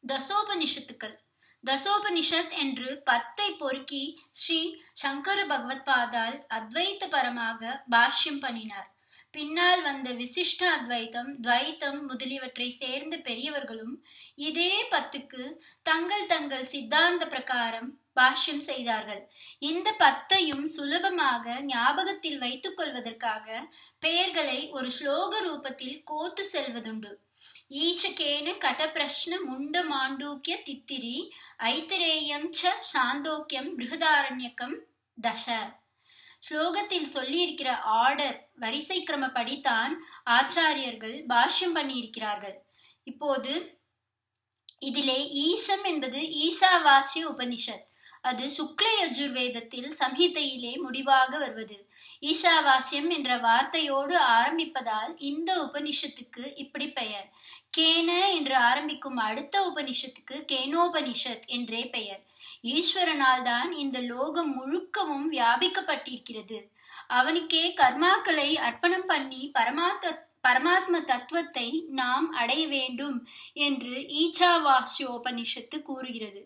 தசோபனிஷத்துக்கள் தசோபனிஷத் என்று பத்தை பொறுக்கி ஸ்ரீ சங்கர பகவத் பாதால் அத்வைத்த பரமாக பாஷ்யம் பண்ணினார் பின்னால் வந்த விசிஷ்ட அத்வைத்தம் துவைத்தம் முதலியவற்றை சேர்ந்த பெரியவர்களும் இதே பத்துக்கு தங்கள் தங்கள் சித்தாந்த பிரகாரம் பாஷ்யம் செய்தார்கள் இந்த பத்தையும் சுலபமாக ஞாபகத்தில் வைத்துக் கொள்வதற்காக பெயர்களை ஒரு ஸ்லோக ரூபத்தில் கோத்து செல்வதுண்டு ஈச்சகேன கடப்பிரஷ்ன முண்ட மாண்டூக்கிய தித்திரி ஐத்திரேயம் ச சாந்தோக்கியம் பிருகதாரண்யக்கம் தச ஸ்லோகத்தில் சொல்லியிருக்கிற ஆர்டர் வரிசை கிரமப்படித்தான் ஆச்சாரியர்கள் பாஷ்யம் பண்ணியிருக்கிறார்கள் இப்போது இதிலே ஈஷம் என்பது ஈஷாவாசிய உபனிஷத் அது சுக்ல யஜுர்வேதத்தில் சம்ஹிதையிலே முடிவாக வருவது ஈஷாவாசியம் என்ற வார்த்தையோடு ஆரம்பிப்பதால் இந்த உபனிஷத்துக்கு இப்படி பெயர் கேன என்று ஆரம்பிக்கும் அடுத்த உபனிஷத்துக்கு கேனோபனிஷத் என்றே பெயர் ஈஸ்வரனால் தான் இந்த லோகம் முழுக்கவும் வியாபிக்கப்பட்டிருக்கிறது அவனுக்கே கர்மாக்களை அர்ப்பணம் பண்ணி பரமாத்த பரமாத்ம தத்துவத்தை நாம் அடைய வேண்டும் என்று ஈச்சாவாசியோபனிஷத்து கூறுகிறது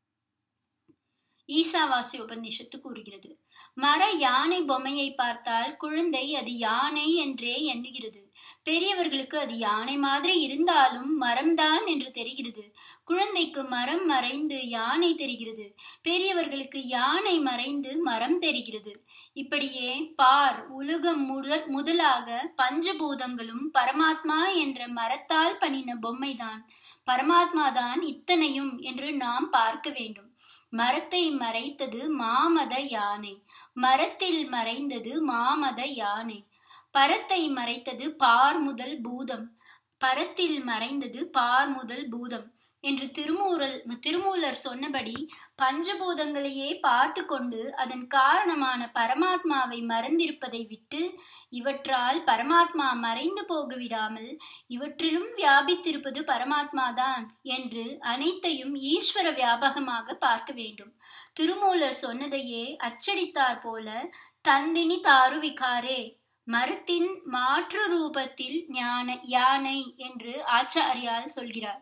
ஈசாவாசி உபநிஷத்து கூறுகிறது மர யானை பொம்மையை பார்த்தால் குழந்தை அது யானை என்றே எண்ணுகிறது பெரியவர்களுக்கு அது யானை மாதிரி இருந்தாலும் மரம்தான் என்று தெரிகிறது குழந்தைக்கு மரம் மறைந்து யானை தெரிகிறது பெரியவர்களுக்கு யானை மறைந்து மரம் தெரிகிறது இப்படியே பார் உலகம் முதல் முதலாக பஞ்சபூதங்களும் பரமாத்மா என்ற மரத்தால் பண்ணின பொம்மைதான் பரமாத்மா தான் இத்தனையும் என்று நாம் பார்க்க வேண்டும் மரத்தை மறைத்தது மாமத யானை மரத்தில் மறைந்தது மாமத யானை பரத்தை மறைத்தது பார் முதல் பூதம் பரத்தில் மறைந்தது பார் முதல் பூதம் என்று திருமூரல் திருமூலர் சொன்னபடி பஞ்சபூதங்களையே பார்த்து கொண்டு அதன் காரணமான பரமாத்மாவை மறந்திருப்பதை விட்டு இவற்றால் பரமாத்மா மறைந்து போக விடாமல் இவற்றிலும் வியாபித்திருப்பது பரமாத்மாதான் என்று அனைத்தையும் ஈஸ்வர வியாபகமாக பார்க்க வேண்டும் திருமூலர் சொன்னதையே அச்சடித்தார் போல தந்தினி தாருவிகாரே மரத்தின் மாற்று ரூபத்தில் ஞான யானை என்று ஆச்சாரியால் சொல்கிறார்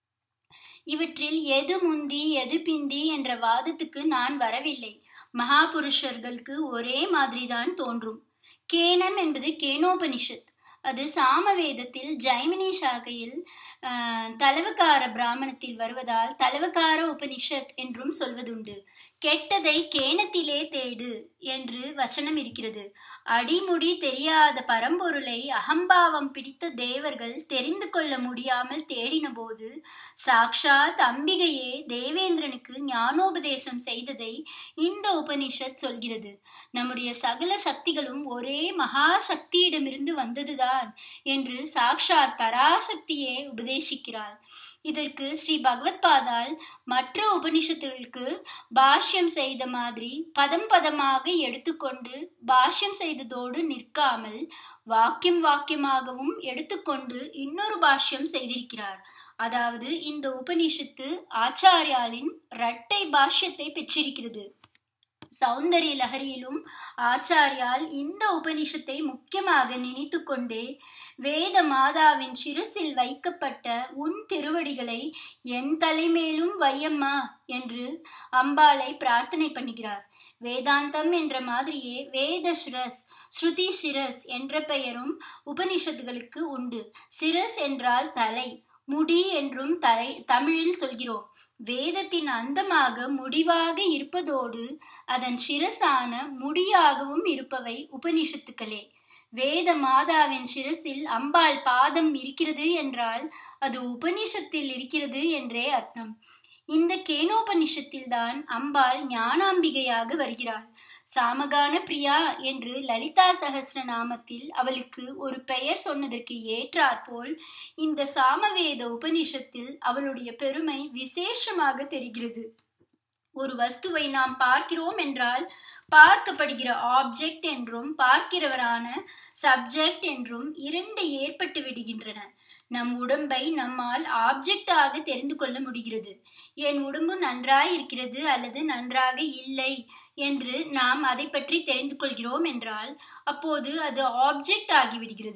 இவற்றில் எது முந்தி எது பிந்தி என்ற வாதத்துக்கு நான் வரவில்லை மகாபுருஷர்களுக்கு ஒரே மாதிரிதான் தோன்றும் கேனம் என்பது கேனோபனிஷத் அது சாமவேதத்தில் ஜைமினி சாகையில் தலவக்கார பிராமணத்தில் வருவதால் தலவக்கார உபனிஷத் என்றும் சொல்வதுண்டு கெட்டதை கேனத்திலே தேடு என்று வசனம் இருக்கிறது அடிமுடி தெரியாத பரம்பொருளை அகம்பாவம் பிடித்த தேவர்கள் தெரிந்து கொள்ள முடியாமல் தேடின போது சாக்ஷாத் அம்பிகையே தேவேந்திரனுக்கு ஞானோபதேசம் செய்ததை இந்த உபனிஷத் சொல்கிறது நம்முடைய சகல சக்திகளும் ஒரே மகா சக்தியிடமிருந்து வந்ததுதான் என்று சாக்ஷாத் பராசக்தியே உபதேசிக்கிறார் இதற்கு ஸ்ரீ பகவத் பாதால் மற்ற உபனிஷத்துகளுக்கு பாஷ்யம் செய்த மாதிரி பதம் பதமாக எடுத்துக்கொண்டு பாஷ்யம் செய்ததோடு நிற்காமல் வாக்கியம் வாக்கியமாகவும் எடுத்துக்கொண்டு இன்னொரு பாஷ்யம் செய்திருக்கிறார் அதாவது இந்த உபனிஷத்து ஆச்சாரியாலின் இரட்டை பாஷ்யத்தை பெற்றிருக்கிறது சௌந்தரிய லஹரியிலும் ஆச்சாரியால் இந்த உபனிஷத்தை முக்கியமாக நினைத்து கொண்டே வேத மாதாவின் சிரசில் வைக்கப்பட்ட உன் திருவடிகளை என் தலைமேலும் வையம்மா என்று அம்பாளை பிரார்த்தனை பண்ணுகிறார் வேதாந்தம் என்ற மாதிரியே வேத சிரஸ் ஸ்ருதி சிரஸ் என்ற பெயரும் உபனிஷத்துகளுக்கு உண்டு சிரஸ் என்றால் தலை முடி என்றும் தலை தமிழில் சொல்கிறோம் வேதத்தின் அந்தமாக முடிவாக இருப்பதோடு அதன் சிரசான முடியாகவும் இருப்பவை உபனிஷத்துக்களே வேத மாதாவின் சிரசில் அம்பாள் பாதம் இருக்கிறது என்றால் அது உபனிஷத்தில் இருக்கிறது என்றே அர்த்தம் இந்த கேனோபனிஷத்தில் தான் அம்பாள் ஞானாம்பிகையாக வருகிறாள் சாமகான பிரியா என்று லலிதா சகசிர நாமத்தில் அவளுக்கு ஒரு பெயர் சொன்னதற்கு ஏற்றாற்போல் இந்த சாமவேத உபனிஷத்தில் அவளுடைய பெருமை விசேஷமாக தெரிகிறது ஒரு வஸ்துவை நாம் பார்க்கிறோம் என்றால் பார்க்கப்படுகிற ஆப்ஜெக்ட் என்றும் பார்க்கிறவரான சப்ஜெக்ட் என்றும் இரண்டு ஏற்பட்டு விடுகின்றன நம் உடம்பை நம்மால் ஆப்ஜெக்டாக தெரிந்து கொள்ள முடிகிறது என் உடம்பு நன்றாய் இருக்கிறது அல்லது நன்றாக இல்லை என்று நாம் அதை பற்றி தெரிந்து கொள்கிறோம் என்றால் அப்போது அது ஆப்ஜெக்ட் ஆகிவிடுகிறது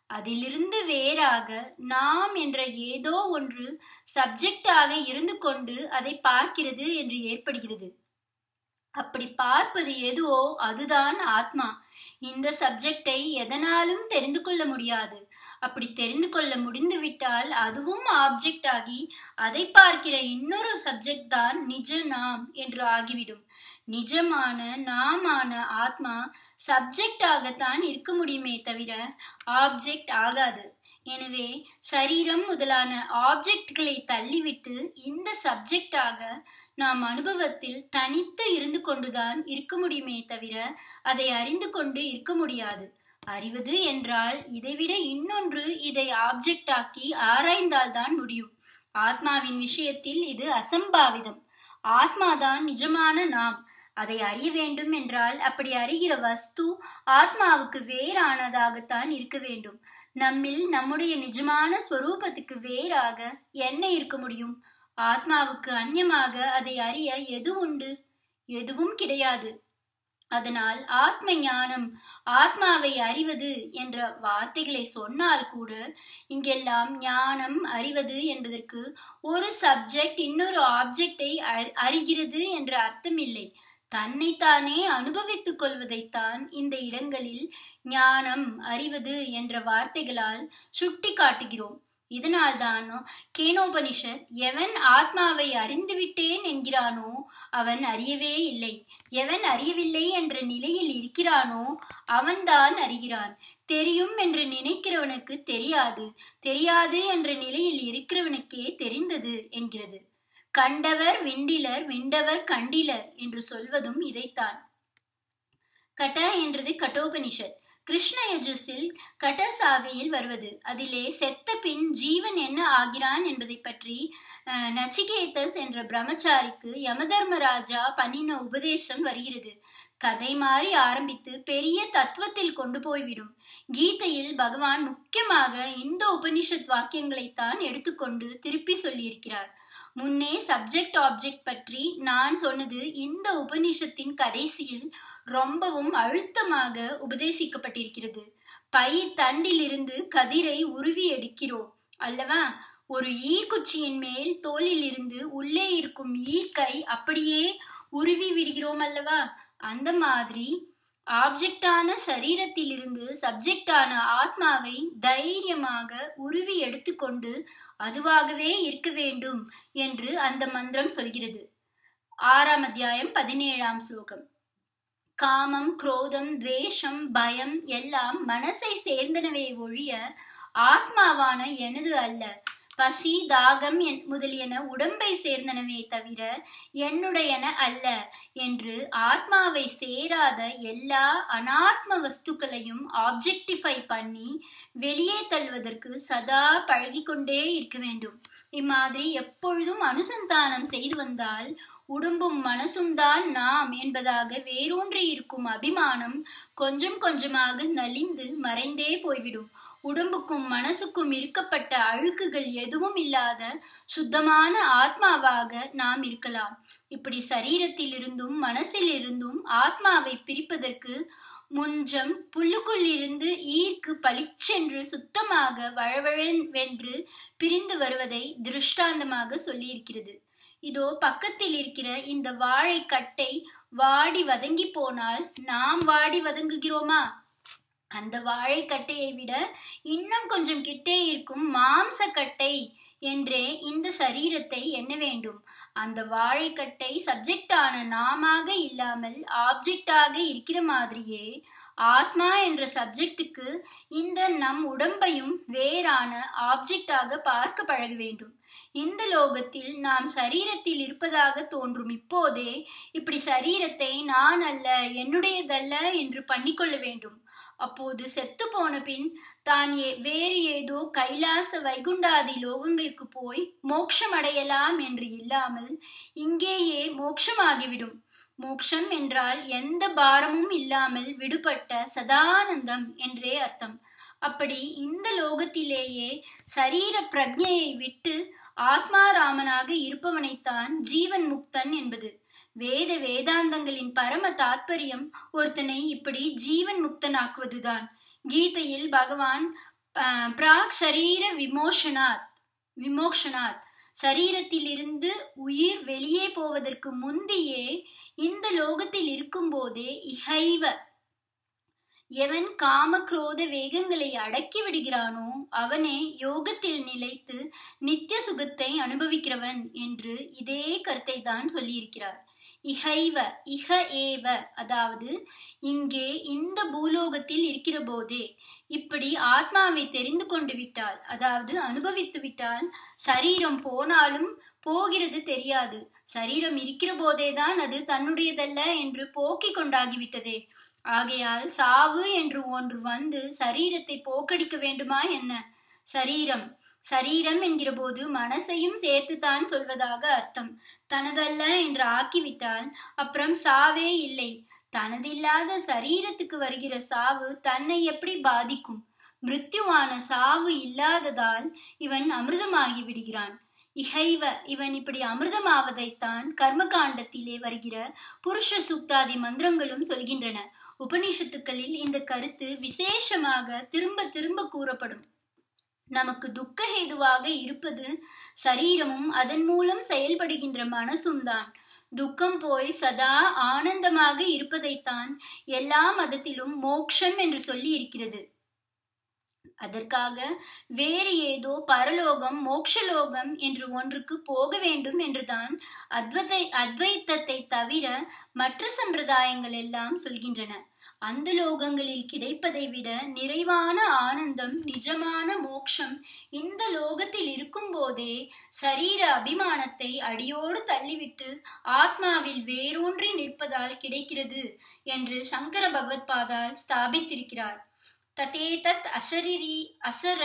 அதிலிருந்து வேறாக நாம் என்ற ஏதோ ஒன்று சப்ஜெக்டாக இருந்து கொண்டு அதை பார்க்கிறது என்று ஏற்படுகிறது அப்படி பார்ப்பது எதுவோ அதுதான் ஆத்மா இந்த சப்ஜெக்டை எதனாலும் தெரிந்து கொள்ள முடியாது அப்படி தெரிந்து கொள்ள முடிந்துவிட்டால் அதுவும் ஆப்ஜெக்ட் ஆகி அதை பார்க்கிற இன்னொரு சப்ஜெக்ட் தான் நிஜ நாம் என்று ஆகிவிடும் நிஜமான நாமான ஆத்மா சப்ஜெக்ட் ஆகத்தான் இருக்க முடியுமே தவிர ஆப்ஜெக்ட் ஆகாது எனவே சரீரம் முதலான ஆப்ஜெக்ட்களை தள்ளிவிட்டு இந்த சப்ஜெக்டாக நாம் அனுபவத்தில் தனித்து இருந்து கொண்டுதான் இருக்க முடியுமே தவிர அதை அறிந்து கொண்டு இருக்க முடியாது அறிவது என்றால் இதைவிட இன்னொன்று இதை ஆப்ஜெக்ட் ஆக்கி ஆராய்ந்தால்தான் முடியும் ஆத்மாவின் விஷயத்தில் இது அசம்பாவிதம் ஆத்மாதான் நிஜமான நாம் அதை அறிய வேண்டும் என்றால் அப்படி அறிகிற வஸ்து ஆத்மாவுக்கு வேறானதாகத்தான் இருக்க வேண்டும் நம்மில் நம்முடைய நிஜமான ஸ்வரூபத்துக்கு வேறாக என்ன இருக்க முடியும் ஆத்மாவுக்கு அந்நியமாக அதை அறிய எது உண்டு எதுவும் கிடையாது அதனால் ஆத்ம ஞானம் ஆத்மாவை அறிவது என்ற வார்த்தைகளை சொன்னால் கூட இங்கெல்லாம் ஞானம் அறிவது என்பதற்கு ஒரு சப்ஜெக்ட் இன்னொரு ஆப்ஜெக்டை அறிகிறது என்ற அர்த்தம் இல்லை தன்னைத்தானே அனுபவித்துக் கொள்வதைத்தான் இந்த இடங்களில் ஞானம் அறிவது என்ற வார்த்தைகளால் சுட்டி காட்டுகிறோம் இதனால்தான் கேனோபனிஷத் எவன் ஆத்மாவை அறிந்துவிட்டேன் என்கிறானோ அவன் அறியவே இல்லை எவன் அறியவில்லை என்ற நிலையில் இருக்கிறானோ அவன்தான் அறிகிறான் தெரியும் என்று நினைக்கிறவனுக்கு தெரியாது தெரியாது என்ற நிலையில் இருக்கிறவனுக்கே தெரிந்தது என்கிறது கண்டவர் விண்டிலர் விண்டவர் கண்டிலர் என்று சொல்வதும் இதைத்தான் கட என்றது கட்டோபனிஷத் கிருஷ்ண யஜுஸில் கடசாகையில் வருவது அதிலே செத்த பின் ஜீவன் என்ன ஆகிறான் என்பதை பற்றி நச்சிகேதஸ் என்ற பிரம்மச்சாரிக்கு யமதர்மராஜா பண்ணின உபதேசம் வருகிறது கதை மாறி ஆரம்பித்து பெரிய தத்துவத்தில் கொண்டு போய்விடும் கீதையில் பகவான் முக்கியமாக இந்த உபனிஷத் வாக்கியங்களைத்தான் எடுத்துக்கொண்டு திருப்பி சொல்லியிருக்கிறார் முன்னே சப்ஜெக்ட் ஆப்ஜெக்ட் பற்றி நான் சொன்னது இந்த உபனிஷத்தின் கடைசியில் ரொம்பவும் அழுத்தமாக உபதேசிக்கப்பட்டிருக்கிறது பை தண்டிலிருந்து கதிரை உருவி எடுக்கிறோம் அல்லவா ஒரு ஈர்க்குச்சியின் மேல் தோலில் இருந்து உள்ளே இருக்கும் ஈர்க்கை அப்படியே உருவி விடுகிறோம் அல்லவா அந்த மாதிரி ஆப்ஜெக்டான சரீரத்திலிருந்து சப்ஜெக்டான ஆத்மாவை தைரியமாக உருவி எடுத்துக்கொண்டு அதுவாகவே இருக்க வேண்டும் என்று அந்த மந்திரம் சொல்கிறது ஆறாம் அத்தியாயம் பதினேழாம் ஸ்லோகம் காமம் குரோதம் துவேஷம் பயம் எல்லாம் மனசை சேர்ந்தனவே ஒழிய ஆத்மாவான எனது அல்ல பசி தாகம் முதலியன உடம்பை சேர்ந்தனவே தவிர என்னுடையன அல்ல என்று ஆத்மாவை சேராத எல்லா அனாத்ம வஸ்துக்களையும் ஆப்ஜெக்டிஃபை பண்ணி வெளியே தள்ளுவதற்கு சதா பழகிக்கொண்டே இருக்க வேண்டும் இம்மாதிரி எப்பொழுதும் அனுசந்தானம் செய்து வந்தால் உடம்பும் மனசும் தான் நாம் என்பதாக வேரூன்றி இருக்கும் அபிமானம் கொஞ்சம் கொஞ்சமாக நலிந்து மறைந்தே போய்விடும் உடம்புக்கும் மனசுக்கும் இருக்கப்பட்ட அழுக்குகள் எதுவும் இல்லாத சுத்தமான ஆத்மாவாக நாம் இருக்கலாம் இப்படி சரீரத்தில் இருந்தும் மனசில் இருந்தும் ஆத்மாவை பிரிப்பதற்கு முஞ்சம் புல்லுக்குள் இருந்து ஈர்க்கு பளிச்சென்று சுத்தமாக வழவழவென்று பிரிந்து வருவதை திருஷ்டாந்தமாக சொல்லியிருக்கிறது இதோ பக்கத்தில் இருக்கிற இந்த வாழை கட்டை வாடி வதங்கி போனால் நாம் வாடி வதங்குகிறோமா அந்த வாழைக்கட்டையை விட இன்னும் கொஞ்சம் கிட்டே இருக்கும் மாம்சக்கட்டை என்றே இந்த சரீரத்தை எண்ண வேண்டும் அந்த வாழைக்கட்டை சப்ஜெக்டான நாமாக இல்லாமல் ஆப்ஜெக்டாக இருக்கிற மாதிரியே ஆத்மா என்ற சப்ஜெக்டுக்கு இந்த நம் உடம்பையும் வேறான ஆப்ஜெக்டாக பார்க்க பழக வேண்டும் இந்த லோகத்தில் நாம் சரீரத்தில் இருப்பதாக தோன்றும் இப்போதே இப்படி சரீரத்தை நான் அல்ல என்னுடையதல்ல என்று பண்ணிக்கொள்ள வேண்டும் அப்போது செத்து போன பின் தான் ஏ வேறு ஏதோ கைலாச வைகுண்டாதி லோகங்களுக்கு போய் மோட்சம் அடையலாம் என்று இல்லாமல் இங்கேயே மோட்சமாகிவிடும் மோட்சம் என்றால் எந்த பாரமும் இல்லாமல் விடுபட்ட சதானந்தம் என்றே அர்த்தம் அப்படி இந்த லோகத்திலேயே சரீர பிரஜையை விட்டு ஆத்மாராமனாக இருப்பவனைத்தான் ஜீவன் முக்தன் என்பது வேத வேதாந்தங்களின் பரம தாத்பரியம் ஒருத்தனை இப்படி ஜீவன் முக்தனாக்குவதுதான் கீதையில் பகவான் பிராக் சரீர விமோஷனாத் விமோக்ஷனாத் சரீரத்திலிருந்து உயிர் வெளியே போவதற்கு முந்தியே இந்த லோகத்தில் இருக்கும்போதே இகைவ எவன் காம குரோத வேகங்களை அடக்கி விடுகிறானோ அவனே யோகத்தில் நிலைத்து நித்திய சுகத்தை அனுபவிக்கிறவன் என்று இதே கருத்தை தான் சொல்லியிருக்கிறார் இகைவ இக ஏவ அதாவது இங்கே இந்த பூலோகத்தில் இருக்கிற போதே இப்படி ஆத்மாவை தெரிந்து கொண்டு விட்டால் அதாவது அனுபவித்து விட்டால் சரீரம் போனாலும் போகிறது தெரியாது சரீரம் இருக்கிற போதேதான் அது தன்னுடையதல்ல என்று போக்கிக் கொண்டாகிவிட்டதே ஆகையால் சாவு என்று ஒன்று வந்து சரீரத்தை போக்கடிக்க வேண்டுமா என்ன சரீரம் சரீரம் என்கிற போது மனசையும் சேர்த்துத்தான் சொல்வதாக அர்த்தம் தனதல்ல என்று ஆக்கிவிட்டால் அப்புறம் சாவே இல்லை தனதில்லாத சரீரத்துக்கு வருகிற சாவு தன்னை எப்படி பாதிக்கும் மிருத்யுவான சாவு இல்லாததால் இவன் அமிர்தமாகி விடுகிறான் இகைவ இவன் இப்படி அமிர்தமாவதைத்தான் கர்மகாண்டத்திலே வருகிற புருஷ சூக்தாதி மந்திரங்களும் சொல்கின்றன உபனிஷத்துக்களில் இந்த கருத்து விசேஷமாக திரும்ப திரும்ப கூறப்படும் நமக்கு துக்க ஹேதுவாக இருப்பது சரீரமும் அதன் மூலம் செயல்படுகின்ற மனசும் தான் துக்கம் போய் சதா ஆனந்தமாக இருப்பதைத்தான் எல்லா மதத்திலும் மோக்ஷம் என்று சொல்லி இருக்கிறது அதற்காக வேறு ஏதோ பரலோகம் மோக்ஷலோகம் என்று ஒன்றுக்கு போக வேண்டும் என்றுதான் அத்வத்தை அத்வைத்தத்தை தவிர மற்ற சம்பிரதாயங்கள் எல்லாம் சொல்கின்றன அந்த லோகங்களில் கிடைப்பதை விட நிறைவான ஆனந்தம் நிஜமான மோக்ஷம் இந்த லோகத்தில் இருக்கும் போதே சரீர அபிமானத்தை அடியோடு தள்ளிவிட்டு ஆத்மாவில் வேரூன்றி நிற்பதால் கிடைக்கிறது என்று சங்கர பகவத்பாதால் ஸ்தாபித்திருக்கிறார் ததேதத் அசரீரி அசர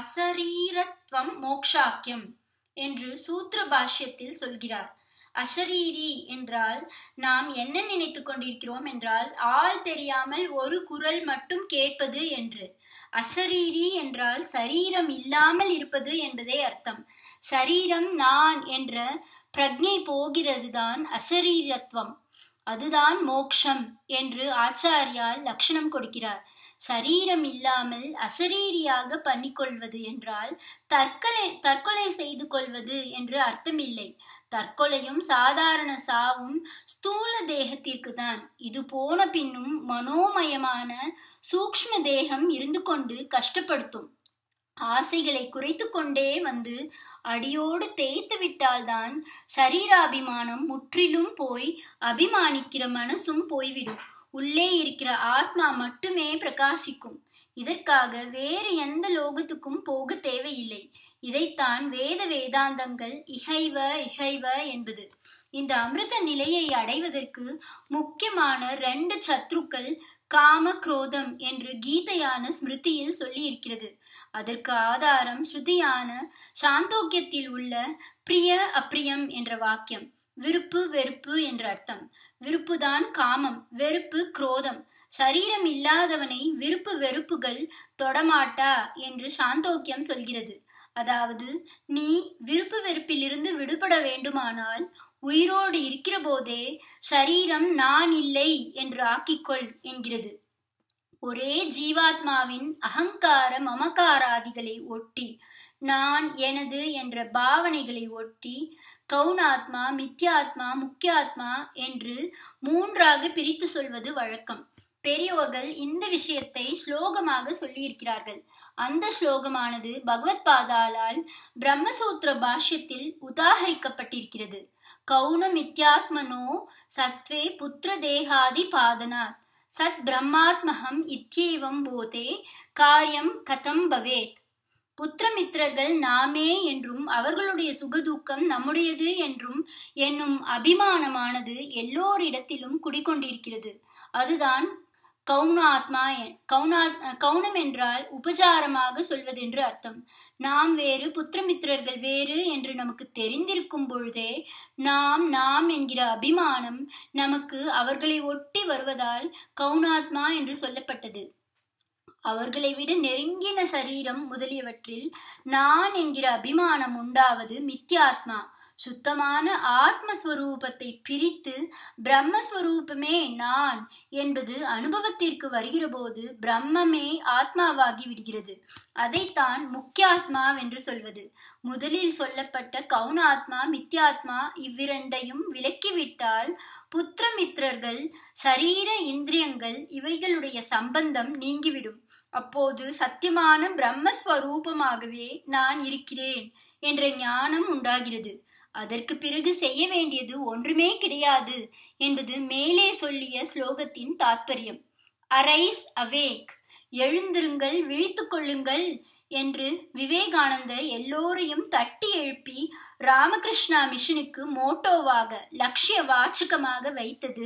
அசரீரத்வம் மோக்ஷாக்கியம் என்று சூத்திர பாஷ்யத்தில் சொல்கிறார் அசரீரி என்றால் நாம் என்ன நினைத்து கொண்டிருக்கிறோம் என்றால் ஆள் தெரியாமல் ஒரு குரல் மட்டும் கேட்பது என்று அசரீரி என்றால் சரீரம் இல்லாமல் இருப்பது என்பதே அர்த்தம் சரீரம் நான் என்ற பிரக்ஞை போகிறது தான் அசரீரத்வம் அதுதான் மோக்ஷம் என்று ஆச்சாரியால் லட்சணம் கொடுக்கிறார் சரீரம் இல்லாமல் அசரீரியாக பண்ணிக்கொள்வது என்றால் தற்கொலை தற்கொலை செய்து கொள்வது என்று அர்த்தமில்லை தற்கொலையும் சாதாரண சாவும் ஸ்தூல தேகத்திற்கு தான் இது போன பின்னும் மனோமயமான சூக்ஷ்ம தேகம் இருந்து கொண்டு கஷ்டப்படுத்தும் ஆசைகளை குறைத்து கொண்டே வந்து அடியோடு தேய்த்து விட்டால்தான் சரீராபிமானம் முற்றிலும் போய் அபிமானிக்கிற மனசும் போய்விடும் உள்ளே இருக்கிற ஆத்மா மட்டுமே பிரகாசிக்கும் இதற்காக வேறு எந்த லோகத்துக்கும் போக தேவையில்லை இதைத்தான் வேத வேதாந்தங்கள் இகைவ இகைவ என்பது இந்த அமிர்த நிலையை அடைவதற்கு முக்கியமான ரெண்டு சத்ருக்கள் காம குரோதம் என்று கீதையான ஸ்மிருதியில் சொல்லி இருக்கிறது அதற்கு ஆதாரம் ஸ்ருதியான சாந்தோக்கியத்தில் உள்ள பிரிய அப்பிரியம் என்ற வாக்கியம் விருப்பு வெறுப்பு என்ற அர்த்தம் விருப்புதான் காமம் வெறுப்பு குரோதம் சரீரம் இல்லாதவனை விருப்பு வெறுப்புகள் தொடமாட்டா என்று சாந்தோக்கியம் சொல்கிறது அதாவது நீ விருப்பு வெறுப்பிலிருந்து விடுபட வேண்டுமானால் உயிரோடு இருக்கிற போதே சரீரம் நான் இல்லை என்று ஆக்கிக்கொள் என்கிறது ஒரே ஜீவாத்மாவின் அகங்கார மமகாராதிகளை ஒட்டி நான் எனது என்ற பாவனைகளை ஒட்டி கவுனாத்மா மித்யாத்மா முக்கியாத்மா என்று மூன்றாக பிரித்து சொல்வது வழக்கம் பெரியோர்கள் இந்த விஷயத்தை ஸ்லோகமாக சொல்லியிருக்கிறார்கள் அந்த ஸ்லோகமானது பகவத் பாதாலால் பிரம்மசூத்திர பாஷ்யத்தில் உதாகரிக்கப்பட்டிருக்கிறது கவுன மித்யாத்மனோ சத்வே புத்திர தேகாதி பாதனாத் சத் பிரம்மாத்மகம் இத்தியேவம் போதே காரியம் கதம் பவேத் புத்திரமித்திரர்கள் நாமே என்றும் அவர்களுடைய சுகதுக்கம் நம்முடையது என்றும் என்னும் அபிமானமானது எல்லோரிடத்திலும் குடிக்கொண்டிருக்கிறது அதுதான் கவுனாத்மா கவுனா கவுனம் என்றால் உபசாரமாக சொல்வதென்று அர்த்தம் நாம் வேறு புத்திரமித்திரர்கள் வேறு என்று நமக்கு தெரிந்திருக்கும் பொழுதே நாம் நாம் என்கிற அபிமானம் நமக்கு அவர்களை ஒட்டி வருவதால் கவுனாத்மா என்று சொல்லப்பட்டது அவர்களை விட நெருங்கின சரீரம் முதலியவற்றில் நான் என்கிற அபிமானம் உண்டாவது மித்யாத்மா சுத்தமான ஆத்மஸ்வரூபத்தை பிரித்து பிரம்மஸ்வரூபமே நான் என்பது அனுபவத்திற்கு வருகிற போது பிரம்மமே ஆத்மாவாகி விடுகிறது அதைத்தான் முக்கியாத்மா என்று சொல்வது முதலில் சொல்லப்பட்ட கவுனாத்மா மித்யாத்மா இவ்விரண்டையும் விலக்கிவிட்டால் புத்திரமித்திரர்கள் சரீர இந்திரியங்கள் இவைகளுடைய சம்பந்தம் நீங்கிவிடும் அப்போது சத்தியமான பிரம்மஸ்வரூபமாகவே நான் இருக்கிறேன் என்ற ஞானம் உண்டாகிறது அதற்கு பிறகு செய்ய வேண்டியது ஒன்றுமே கிடையாது என்பது மேலே சொல்லிய ஸ்லோகத்தின் தாத்பரியம் அரைஸ் அவேக் எழுந்திருங்கள் விழித்து கொள்ளுங்கள் என்று விவேகானந்தர் எல்லோரையும் தட்டி எழுப்பி ராமகிருஷ்ணா மிஷனுக்கு மோட்டோவாக லட்சிய வாச்சகமாக வைத்தது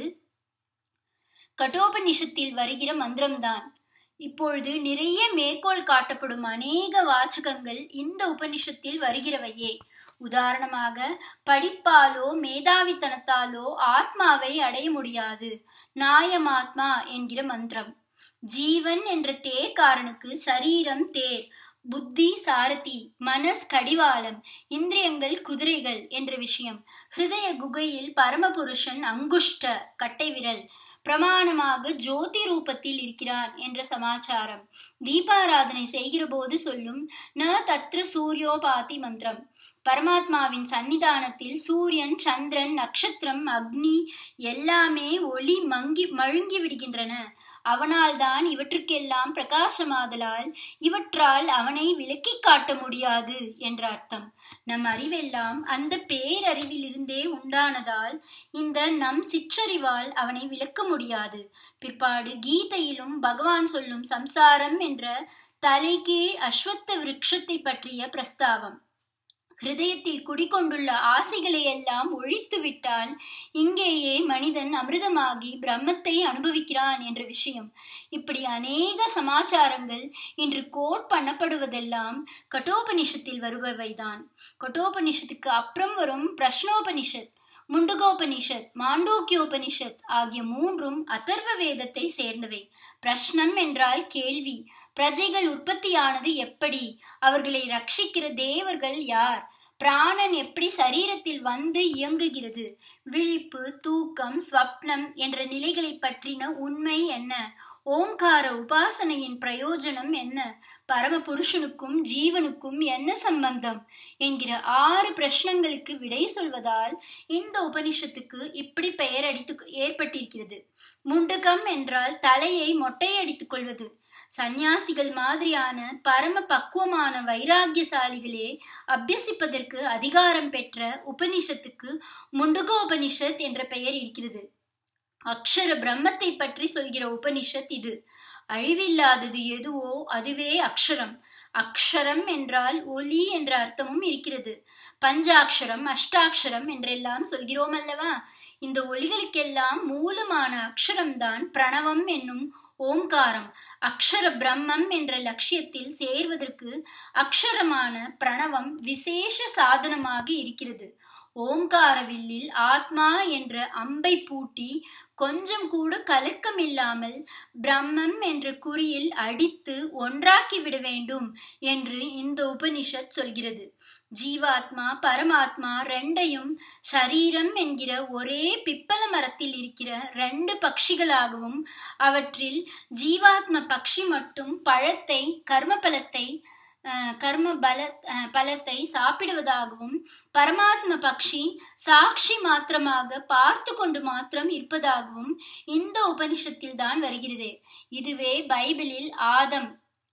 கட்டோபனிஷத்தில் வருகிற மந்திரம்தான் இப்பொழுது நிறைய மேற்கோள் காட்டப்படும் அநேக வாச்சகங்கள் இந்த உபனிஷத்தில் வருகிறவையே உதாரணமாக படிப்பாலோ மேதாவித்தனத்தாலோ ஆத்மாவை அடைய முடியாது நாயமாத்மா என்கிற மந்திரம் ஜீவன் என்ற தேர்காரனுக்கு சரீரம் தேர் புத்தி சாரதி மனஸ் கடிவாளம் இந்திரியங்கள் குதிரைகள் என்ற விஷயம் ஹிருதய குகையில் பரமபுருஷன் அங்குஷ்ட கட்டை விரல் பிரமாணமாக ஜோதி ரூபத்தில் இருக்கிறான் என்ற சமாச்சாரம் தீபாராதனை செய்கிற போது சொல்லும் ந தத்ர சூரியோபாதி மந்திரம் பரமாத்மாவின் சன்னிதானத்தில் சூரியன் சந்திரன் நட்சத்திரம் அக்னி எல்லாமே ஒளி மங்கி மழுங்கி விடுகின்றன அவனால் தான் இவற்றுக்கெல்லாம் பிரகாசமாதலால் இவற்றால் அவனை விலக்கி காட்ட முடியாது என்ற அர்த்தம் நம் அறிவெல்லாம் அந்த பேரறிவிலிருந்தே உண்டானதால் இந்த நம் சிற்றறிவால் அவனை விளக்க முடியாது பிற்பாடு கீதையிலும் பகவான் சொல்லும் சம்சாரம் என்ற தலைகீழ் அஸ்வத்த விருட்சத்தை பற்றிய பிரஸ்தாவம் ஹிருதயத்தில் குடிகொண்டுள்ள ஆசைகளை எல்லாம் ஒழித்து விட்டால் இங்கேயே மனிதன் அமிர்தமாகி பிரம்மத்தை அனுபவிக்கிறான் என்ற விஷயம் இப்படி அநேக சமாச்சாரங்கள் இன்று கோட் பண்ணப்படுவதெல்லாம் கட்டோபனிஷத்தில் வருபவைதான் கட்டோபனிஷத்துக்கு அப்புறம் வரும் பிரஷ்னோபனிஷத் முண்டுகோபனிஷத் மாண்டோக்கியோபனிஷத் ஆகிய மூன்றும் அதர்வ வேதத்தை சேர்ந்தவை பிரஷ்னம் என்றால் கேள்வி பிரஜைகள் உற்பத்தியானது எப்படி அவர்களை ரட்சிக்கிற தேவர்கள் யார் பிராணன் எப்படி சரீரத்தில் வந்து இயங்குகிறது விழிப்பு தூக்கம் ஸ்வப்னம் என்ற நிலைகளை பற்றின உண்மை என்ன ஓம்கார உபாசனையின் பிரயோஜனம் என்ன பரமபுருஷனுக்கும் ஜீவனுக்கும் என்ன சம்பந்தம் என்கிற ஆறு பிரश्னங்களுக்கு விடை சொல்வதால் இந்த உபனிஷத்துக்கு இப்படி பெயர் அடித்து ஏற்பட்டிருக்கிறது முண்டகம் என்றால் தலையை மொட்டையடித்துக் கொள்வது சந்நியாசிகள் மாதிரியான பரம பக்குவமான வைராகியசாலிகளே அபியசிப்பதற்கு அதிகாரம் பெற்ற உபனிஷத்துக்கு முண்டுகோபனிஷத் என்ற பெயர் இருக்கிறது அக்ஷர பிரம்மத்தை பற்றி சொல்கிற உபனிஷத் இது அழிவில்லாதது எதுவோ அதுவே அக்ஷரம் அக்ஷரம் என்றால் ஒலி என்ற அர்த்தமும் இருக்கிறது பஞ்சாட்சரம் அஷ்டாட்சரம் என்றெல்லாம் சொல்கிறோம் அல்லவா இந்த ஒலிகளுக்கெல்லாம் மூலமான அக்ஷரம்தான் பிரணவம் என்னும் ஓம்காரம் அக்ஷர பிரம்மம் என்ற லட்சியத்தில் சேர்வதற்கு அக்ஷரமான பிரணவம் விசேஷ சாதனமாக இருக்கிறது ஓங்கார வில்லில் ஆத்மா என்ற அம்பை பூட்டி கொஞ்சம் கூட கலக்கம் இல்லாமல் பிரம்மம் என்ற குறியில் அடித்து ஒன்றாக்கி விட வேண்டும் என்று இந்த உபனிஷத் சொல்கிறது ஜீவாத்மா பரமாத்மா ரெண்டையும் சரீரம் என்கிற ஒரே பிப்பல மரத்தில் இருக்கிற ரெண்டு பட்சிகளாகவும் அவற்றில் ஜீவாத்ம பக்ஷி மட்டும் பழத்தை கர்ம பலத்தை கர்ம பல பலத்தை சாப்பிடுவதாகவும் பரமாத்ம பக்ஷி சாட்சி மாத்திரமாக பார்த்து கொண்டு மாத்திரம் இருப்பதாகவும் இந்த உபனிஷத்தில் தான் வருகிறது இதுவே பைபிளில் ஆதம்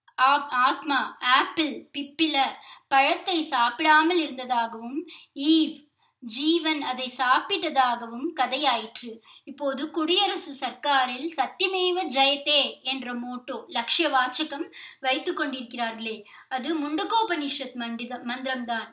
ஆத்மா ஆப்பிள் பிப்பில பழத்தை சாப்பிடாமல் இருந்ததாகவும் ஈவ் ஜீவன் அதை சாப்பிட்டதாகவும் கதையாயிற்று இப்போது குடியரசு சர்க்காரில் சத்தியமேவ ஜெயத்தே என்ற மோட்டோ லட்சிய வாச்சகம் வைத்துக் கொண்டிருக்கிறார்களே அது முண்டகோபனிஷத் மண்டித மந்திரம்தான்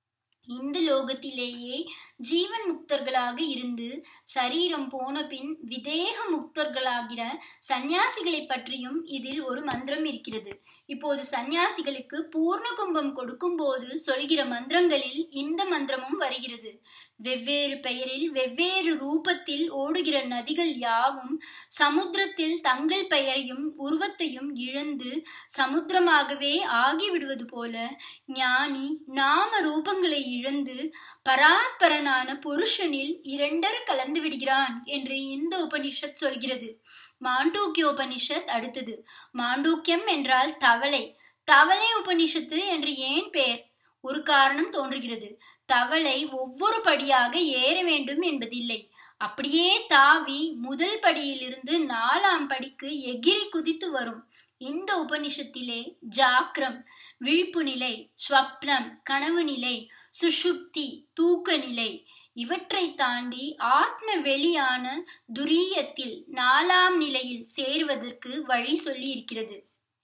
இந்த லோகத்திலேயே ஜீவன் முக்தர்களாக இருந்து சரீரம் போன பின் விதேக முக்தர்களாகிற சந்நியாசிகளை பற்றியும் இதில் ஒரு மந்திரம் இருக்கிறது இப்போது சந்நியாசிகளுக்கு பூர்ண கும்பம் கொடுக்கும் போது சொல்கிற மந்திரங்களில் இந்த மந்திரமும் வருகிறது வெவ்வேறு பெயரில் வெவ்வேறு ரூபத்தில் ஓடுகிற நதிகள் யாவும் சமுத்திரத்தில் தங்கள் பெயரையும் உருவத்தையும் இழந்து சமுத்திரமாகவே ஆகிவிடுவது போல ஞானி நாம ரூபங்களை இழந்து பராத்பரனான புருஷனில் இரண்டர கலந்து விடுகிறான் என்று இந்த உபனிஷத் சொல்கிறது மாண்டூக்கிய உபனிஷத் அடுத்தது மாண்டூக்கியம் என்றால் தவளை தவளை உபனிஷத்து என்று ஏன் பெயர் ஒரு காரணம் தோன்றுகிறது தவளை ஒவ்வொரு படியாக ஏற வேண்டும் என்பதில்லை அப்படியே தாவி முதல் படியிலிருந்து நாலாம் படிக்கு எகிரி குதித்து வரும் இந்த உபனிஷத்திலே ஜாக்கிரம் விழிப்பு நிலை ஸ்வப்னம் கனவு நிலை சுஷுப்தி தூக்க நிலை இவற்றை தாண்டி ஆத்ம வெளியான துரியத்தில் நாலாம் நிலையில் சேருவதற்கு வழி சொல்லி இருக்கிறது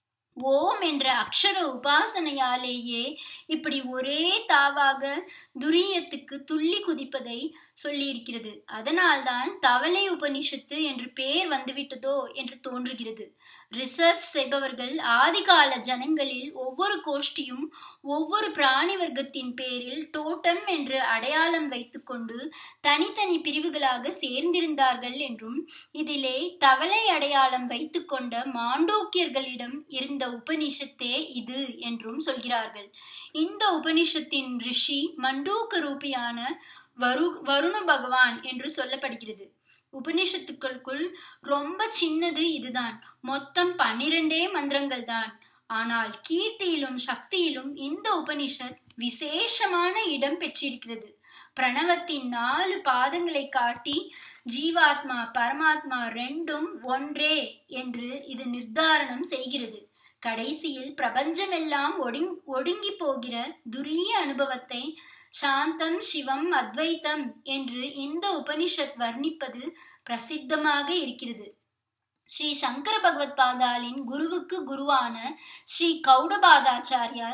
ஓம் என்ற அக்ஷர உபாசனையாலேயே இப்படி ஒரே தாவாக துரியத்துக்கு துள்ளி குதிப்பதை சொல்லியிருக்கிறது அதனால்தான் தவளை உபனிஷத்து என்று பெயர் வந்துவிட்டதோ என்று தோன்றுகிறது ரிசர்ச் செய்பவர்கள் ஆதிகால ஜனங்களில் ஒவ்வொரு கோஷ்டியும் ஒவ்வொரு பிராணி வர்க்கத்தின் பேரில் டோட்டம் என்று அடையாளம் வைத்துக்கொண்டு தனித்தனி பிரிவுகளாக சேர்ந்திருந்தார்கள் என்றும் இதிலே தவளை அடையாளம் வைத்துக்கொண்ட மாண்டோக்கியர்களிடம் இருந்த உபனிஷத்தே இது என்றும் சொல்கிறார்கள் இந்த உபனிஷத்தின் ரிஷி மண்டூக்க ரூபியான வரு வருண பகவான் என்று சொல்லப்படுகிறது உபனிஷத்துக்களுக்குள் ரொம்ப சின்னது இதுதான் மொத்தம் பன்னிரண்டே மந்திரங்கள் தான் ஆனால் கீர்த்தியிலும் சக்தியிலும் இந்த உபனிஷத் விசேஷமான இடம் பெற்றிருக்கிறது பிரணவத்தின் நாலு பாதங்களை காட்டி ஜீவாத்மா பரமாத்மா ரெண்டும் ஒன்றே என்று இது நிர்தாரணம் செய்கிறது கடைசியில் பிரபஞ்சமெல்லாம் ஒடுங் ஒடுங்கி போகிற துரிய அனுபவத்தை சாந்தம் சிவம் அத்வைத்தம் என்று இந்த உபனிஷத் வர்ணிப்பது பிரசித்தமாக இருக்கிறது ஸ்ரீ சங்கர பகவத் பாதாலின் குருவுக்கு குருவான ஸ்ரீ கௌடபாதாச்சாரியால்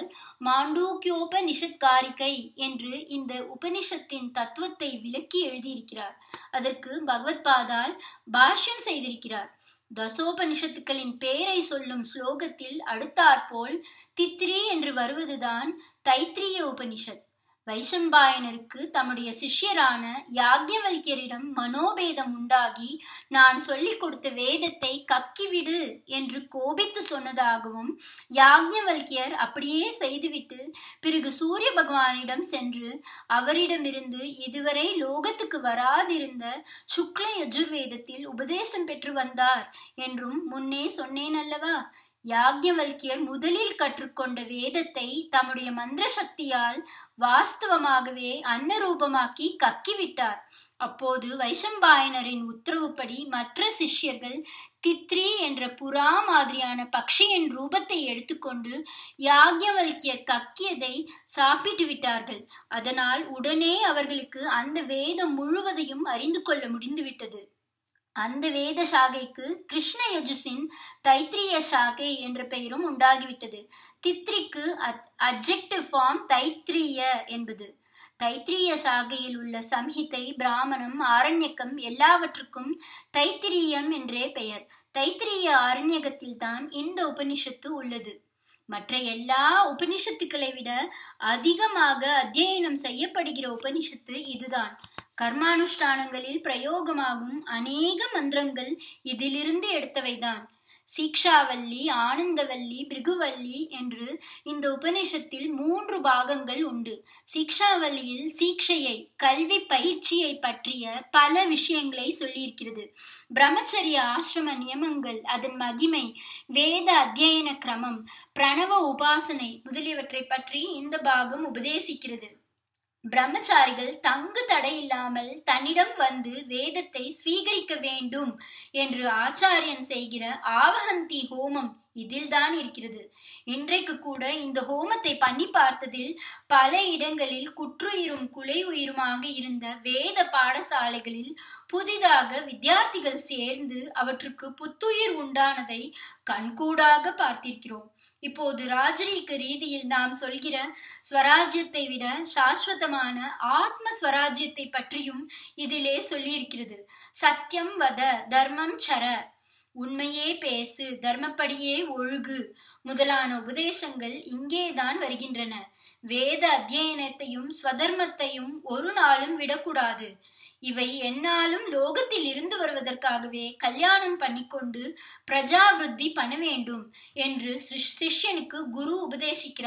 மாண்டூக்கியோபனிஷத்காரிகை என்று இந்த உபனிஷத்தின் தத்துவத்தை விளக்கி எழுதியிருக்கிறார் அதற்கு பகவத் பாதால் பாஷ்யம் செய்திருக்கிறார் தசோபனிஷத்துக்களின் பெயரை சொல்லும் ஸ்லோகத்தில் அடுத்தாற்போல் தித்ரி என்று வருவதுதான் தைத்திரிய உபனிஷத் வைசம்பாயனருக்கு தம்முடைய சிஷ்யரான யாக்ஞவல்யரிடம் மனோபேதம் உண்டாகி நான் சொல்லிக் கொடுத்த வேதத்தை கக்கிவிடு என்று கோபித்து சொன்னதாகவும் யாக்ஞவல்யர் அப்படியே செய்துவிட்டு பிறகு சூரிய பகவானிடம் சென்று அவரிடமிருந்து இதுவரை லோகத்துக்கு வராதிருந்த சுக்ல யஜுர்வேதத்தில் உபதேசம் பெற்று வந்தார் என்றும் முன்னே சொன்னேன் அல்லவா யாக்ஞவல்கியர் முதலில் கற்றுக்கொண்ட வேதத்தை தம்முடைய மந்திர சக்தியால் வாஸ்தவமாகவே அன்னரூபமாக்கி கக்கிவிட்டார் அப்போது வைசம்பாயனரின் உத்தரவுப்படி மற்ற சிஷ்யர்கள் தித்ரி என்ற புறா மாதிரியான பக்ஷியின் ரூபத்தை எடுத்துக்கொண்டு யாக்ஞவல்கியர் கக்கியதை சாப்பிட்டு விட்டார்கள் அதனால் உடனே அவர்களுக்கு அந்த வேதம் முழுவதையும் அறிந்து கொள்ள முடிந்துவிட்டது அந்த வேத சாகைக்கு கிருஷ்ண யஜுசின் தைத்திரிய சாகை என்ற பெயரும் உண்டாகிவிட்டது தித்ரிக்கு அப்ஜெக்டிவ் ஃபார்ம் தைத்திரிய என்பது தைத்திரிய சாகையில் உள்ள சம்ஹிதை பிராமணம் ஆரண்யக்கம் எல்லாவற்றுக்கும் தைத்திரியம் என்றே பெயர் தைத்திரிய ஆரண்யகத்தில் தான் இந்த உபனிஷத்து உள்ளது மற்ற எல்லா உபனிஷத்துக்களை விட அதிகமாக அத்தியனம் செய்யப்படுகிற உபனிஷத்து இதுதான் கர்மானுஷ்டானங்களில் பிரயோகமாகும் அநேக மந்திரங்கள் இதிலிருந்து எடுத்தவைதான் சீக்ஷாவல்லி ஆனந்தவல்லி பிருகுவல்லி என்று இந்த உபனிஷத்தில் மூன்று பாகங்கள் உண்டு சீக்ஷாவல்லியில் சீக்ஷையை கல்வி பயிற்சியை பற்றிய பல விஷயங்களை சொல்லியிருக்கிறது பிரம்மச்சரிய ஆசிரம நியமங்கள் அதன் மகிமை வேத அத்தியன கிரமம் பிரணவ உபாசனை முதலியவற்றை பற்றி இந்த பாகம் உபதேசிக்கிறது பிரம்மச்சாரிகள் தங்கு தடையில்லாமல் தன்னிடம் வந்து வேதத்தை ஸ்வீகரிக்க வேண்டும் என்று ஆச்சாரியன் செய்கிற ஆவகந்தி ஹோமம் இதில் தான் இருக்கிறது இன்றைக்கு கூட இந்த ஹோமத்தை பண்ணி பார்த்ததில் பல இடங்களில் குற்றுயிரும் குலை உயிருமாக இருந்த வேத பாடசாலைகளில் புதிதாக வித்தியார்த்திகள் சேர்ந்து அவற்றுக்கு புத்துயிர் உண்டானதை கண்கூடாக பார்த்திருக்கிறோம் இப்போது ராஜரீக ரீதியில் நாம் சொல்கிற ஸ்வராஜ்யத்தை விட சாஸ்வதமான ஆத்ம ஸ்வராஜ்யத்தை பற்றியும் இதிலே சொல்லியிருக்கிறது சத்தியம் வத தர்மம் சர உண்மையே பேசு தர்மப்படியே ஒழுகு முதலான உபதேசங்கள் இங்கேதான் வருகின்றன வேத அத்தியனத்தையும் ஸ்வதர்மத்தையும் ஒரு நாளும் விடக்கூடாது இவை எந்நாளும் லோகத்தில் இருந்து வருவதற்காகவே கல்யாணம் பண்ணிக்கொண்டு பிரஜாவிருத்தி பண்ண வேண்டும் என்று சிஷ்யனுக்கு குரு உபதேசிக்கிறார்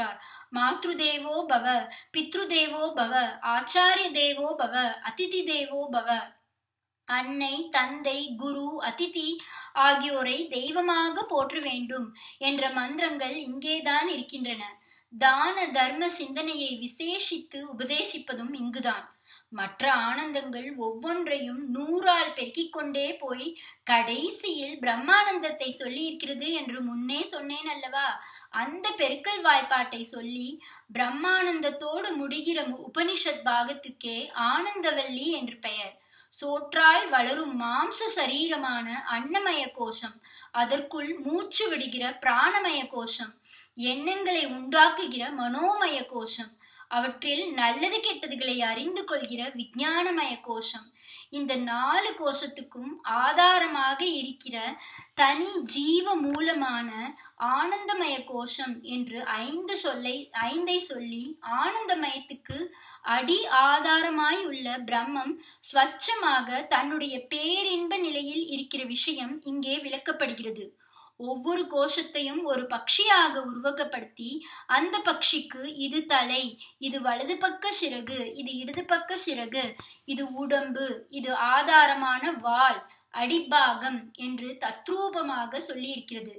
மாத்ருதேவோ பவ பித்ருதேவோ பவ ஆச்சாரிய தேவோ பவ அதிதி தேவோ பவ அன்னை தந்தை குரு அதிதி ஆகியோரை தெய்வமாக போற்ற வேண்டும் என்ற மந்திரங்கள் இங்கேதான் இருக்கின்றன தான தர்ம சிந்தனையை விசேஷித்து உபதேசிப்பதும் இங்குதான் மற்ற ஆனந்தங்கள் ஒவ்வொன்றையும் நூறால் பெருக்கிக் கொண்டே போய் கடைசியில் பிரம்மானந்தத்தை சொல்லி இருக்கிறது என்று முன்னே சொன்னேன் அல்லவா அந்த பெருக்கல் வாய்ப்பாட்டை சொல்லி பிரம்மானந்தத்தோடு முடிகிற உபனிஷத் பாகத்துக்கே ஆனந்தவல்லி என்று பெயர் சோற்றால் வளரும் மாம்ச சரீரமான அன்னமய கோஷம் அதற்குள் மூச்சு விடுகிற பிராணமய கோஷம் எண்ணங்களை உண்டாக்குகிற மனோமய கோஷம் அவற்றில் நல்லது கெட்டதுகளை அறிந்து கொள்கிற விஞ்ஞானமய கோஷம் இந்த நாலு கோஷத்துக்கும் ஆதாரமாக இருக்கிற தனி ஜீவ மூலமான ஆனந்தமய கோஷம் என்று ஐந்து சொல்லை ஐந்தை சொல்லி ஆனந்தமயத்துக்கு அடி ஆதாரமாய் உள்ள பிரம்மம் ஸ்வச்சமாக தன்னுடைய பேரின்ப நிலையில் இருக்கிற விஷயம் இங்கே விளக்கப்படுகிறது ஒவ்வொரு கோஷத்தையும் ஒரு பட்சியாக உருவகப்படுத்தி அந்த பட்சிக்கு இது தலை இது வலது பக்க சிறகு இது இடது பக்க சிறகு இது உடம்பு இது ஆதாரமான வால் அடிப்பாகம் என்று தத்ரூபமாக சொல்லியிருக்கிறது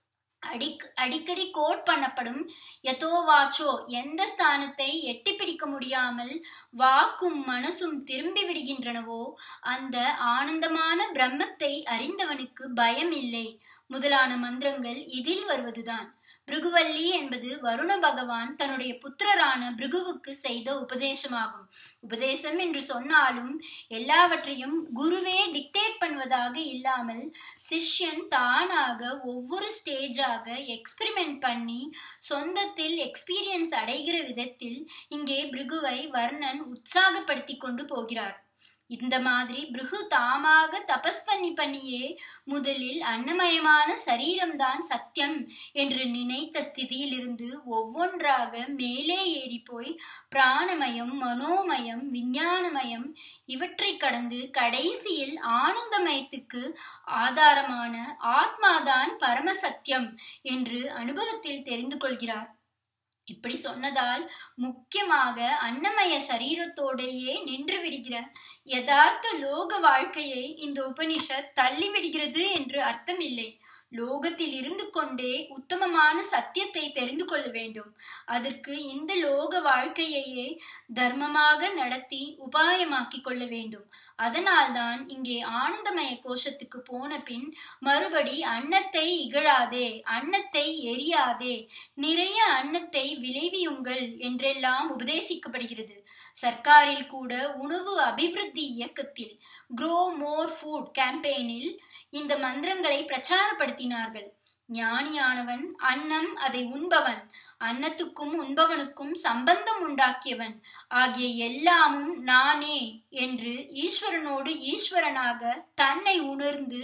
அடி அடிக்கடி கோட் பண்ணப்படும் யதோவாச்சோ எந்த ஸ்தானத்தை எட்டி பிடிக்க முடியாமல் வாக்கும் மனசும் திரும்பி விடுகின்றனவோ அந்த ஆனந்தமான பிரம்மத்தை அறிந்தவனுக்கு பயம் இல்லை முதலான மந்திரங்கள் இதில் வருவதுதான் பிருகுவல்லி என்பது வருண பகவான் தன்னுடைய புத்திரரான பிருகுவுக்கு செய்த உபதேசமாகும் உபதேசம் என்று சொன்னாலும் எல்லாவற்றையும் குருவே டிக்டேட் பண்ணுவதாக இல்லாமல் சிஷ்யன் தானாக ஒவ்வொரு ஸ்டேஜாக எக்ஸ்பிரிமெண்ட் பண்ணி சொந்தத்தில் எக்ஸ்பீரியன்ஸ் அடைகிற விதத்தில் இங்கே பிருகுவை வர்ணன் உற்சாகப்படுத்தி கொண்டு போகிறார் இந்த மாதிரி பிருகு தாமாக தபஸ் பண்ணி பண்ணியே முதலில் அன்னமயமான சரீரம்தான் சத்தியம் என்று நினைத்த ஸ்திதியிலிருந்து ஒவ்வொன்றாக மேலே ஏறி போய் பிராணமயம் மனோமயம் விஞ்ஞானமயம் இவற்றை கடந்து கடைசியில் ஆனந்தமயத்துக்கு ஆதாரமான ஆத்மாதான் பரமசத்தியம் என்று அனுபவத்தில் தெரிந்து கொள்கிறார் இப்படி சொன்னதால் முக்கியமாக அன்னமய சரீரத்தோடையே நின்று விடுகிற யதார்த்த லோக வாழ்க்கையை இந்த உபனிஷத் தள்ளி விடுகிறது என்று அர்த்தம் இல்லை லோகத்தில் இருந்து கொண்டே உத்தமமான சத்தியத்தை தெரிந்து கொள்ள வேண்டும் அதற்கு இந்த லோக வாழ்க்கையையே தர்மமாக நடத்தி உபாயமாக்கி கொள்ள வேண்டும் அதனால்தான் இங்கே ஆனந்தமய கோஷத்துக்கு போன பின் மறுபடி அன்னத்தை இகழாதே அன்னத்தை எரியாதே நிறைய அன்னத்தை விளைவியுங்கள் என்றெல்லாம் உபதேசிக்கப்படுகிறது சர்க்காரில் கூட உணவு அபிவிருத்தி இயக்கத்தில் க்ரோ மோர் ஃபுட் கேம்பெயினில் இந்த மந்திரங்களை பிரச்சாரப்படுத்தினார்கள் ஞானியானவன் அன்னம் அதை உண்பவன் அன்னத்துக்கும் உண்பவனுக்கும் சம்பந்தம் உண்டாக்கியவன் ஆகிய எல்லாமும் நானே என்று ஈஸ்வரனோடு ஈஸ்வரனாக தன்னை உணர்ந்து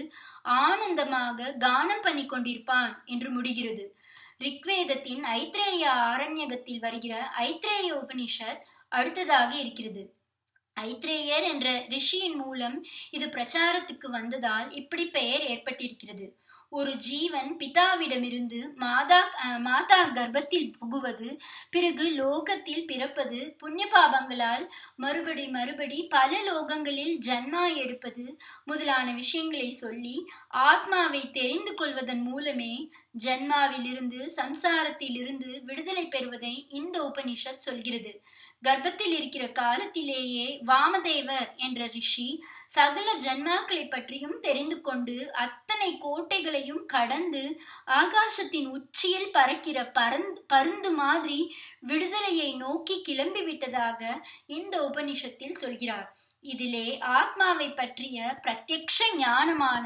ஆனந்தமாக கானம் பண்ணி கொண்டிருப்பான் என்று முடிகிறது ரிக்வேதத்தின் ஐத்ரேய ஆரண்யகத்தில் வருகிற ஐத்ரேய உபனிஷத் அடுத்ததாக இருக்கிறது ஐத்ரேயர் என்ற ரிஷியின் மூலம் இது பிரச்சாரத்துக்கு வந்ததால் இப்படி பெயர் ஏற்பட்டிருக்கிறது ஒரு ஜீவன் பிதாவிடமிருந்து மாதா மாதா கர்ப்பத்தில் புகுவது பிறகு லோகத்தில் பிறப்பது புண்ணிய பாபங்களால் மறுபடி மறுபடி பல லோகங்களில் ஜன்மா எடுப்பது முதலான விஷயங்களை சொல்லி ஆத்மாவை தெரிந்து கொள்வதன் மூலமே ஜன்மாவிலிருந்து சம்சாரத்திலிருந்து விடுதலை பெறுவதை இந்த உபனிஷத் சொல்கிறது கர்ப்பத்தில் இருக்கிற காலத்திலேயே வாமதேவர் என்ற ரிஷி சகல ஜன்மாக்களை பற்றியும் தெரிந்து கொண்டு அத்தனை கோட்டைகளையும் கடந்து ஆகாசத்தின் உச்சியில் பறக்கிற பரந்து பருந்து மாதிரி விடுதலையை நோக்கி கிளம்பி விட்டதாக இந்த உபனிஷத்தில் சொல்கிறார் இதிலே ஆத்மாவை பற்றிய பிரத்யக்ஷ ஞானமான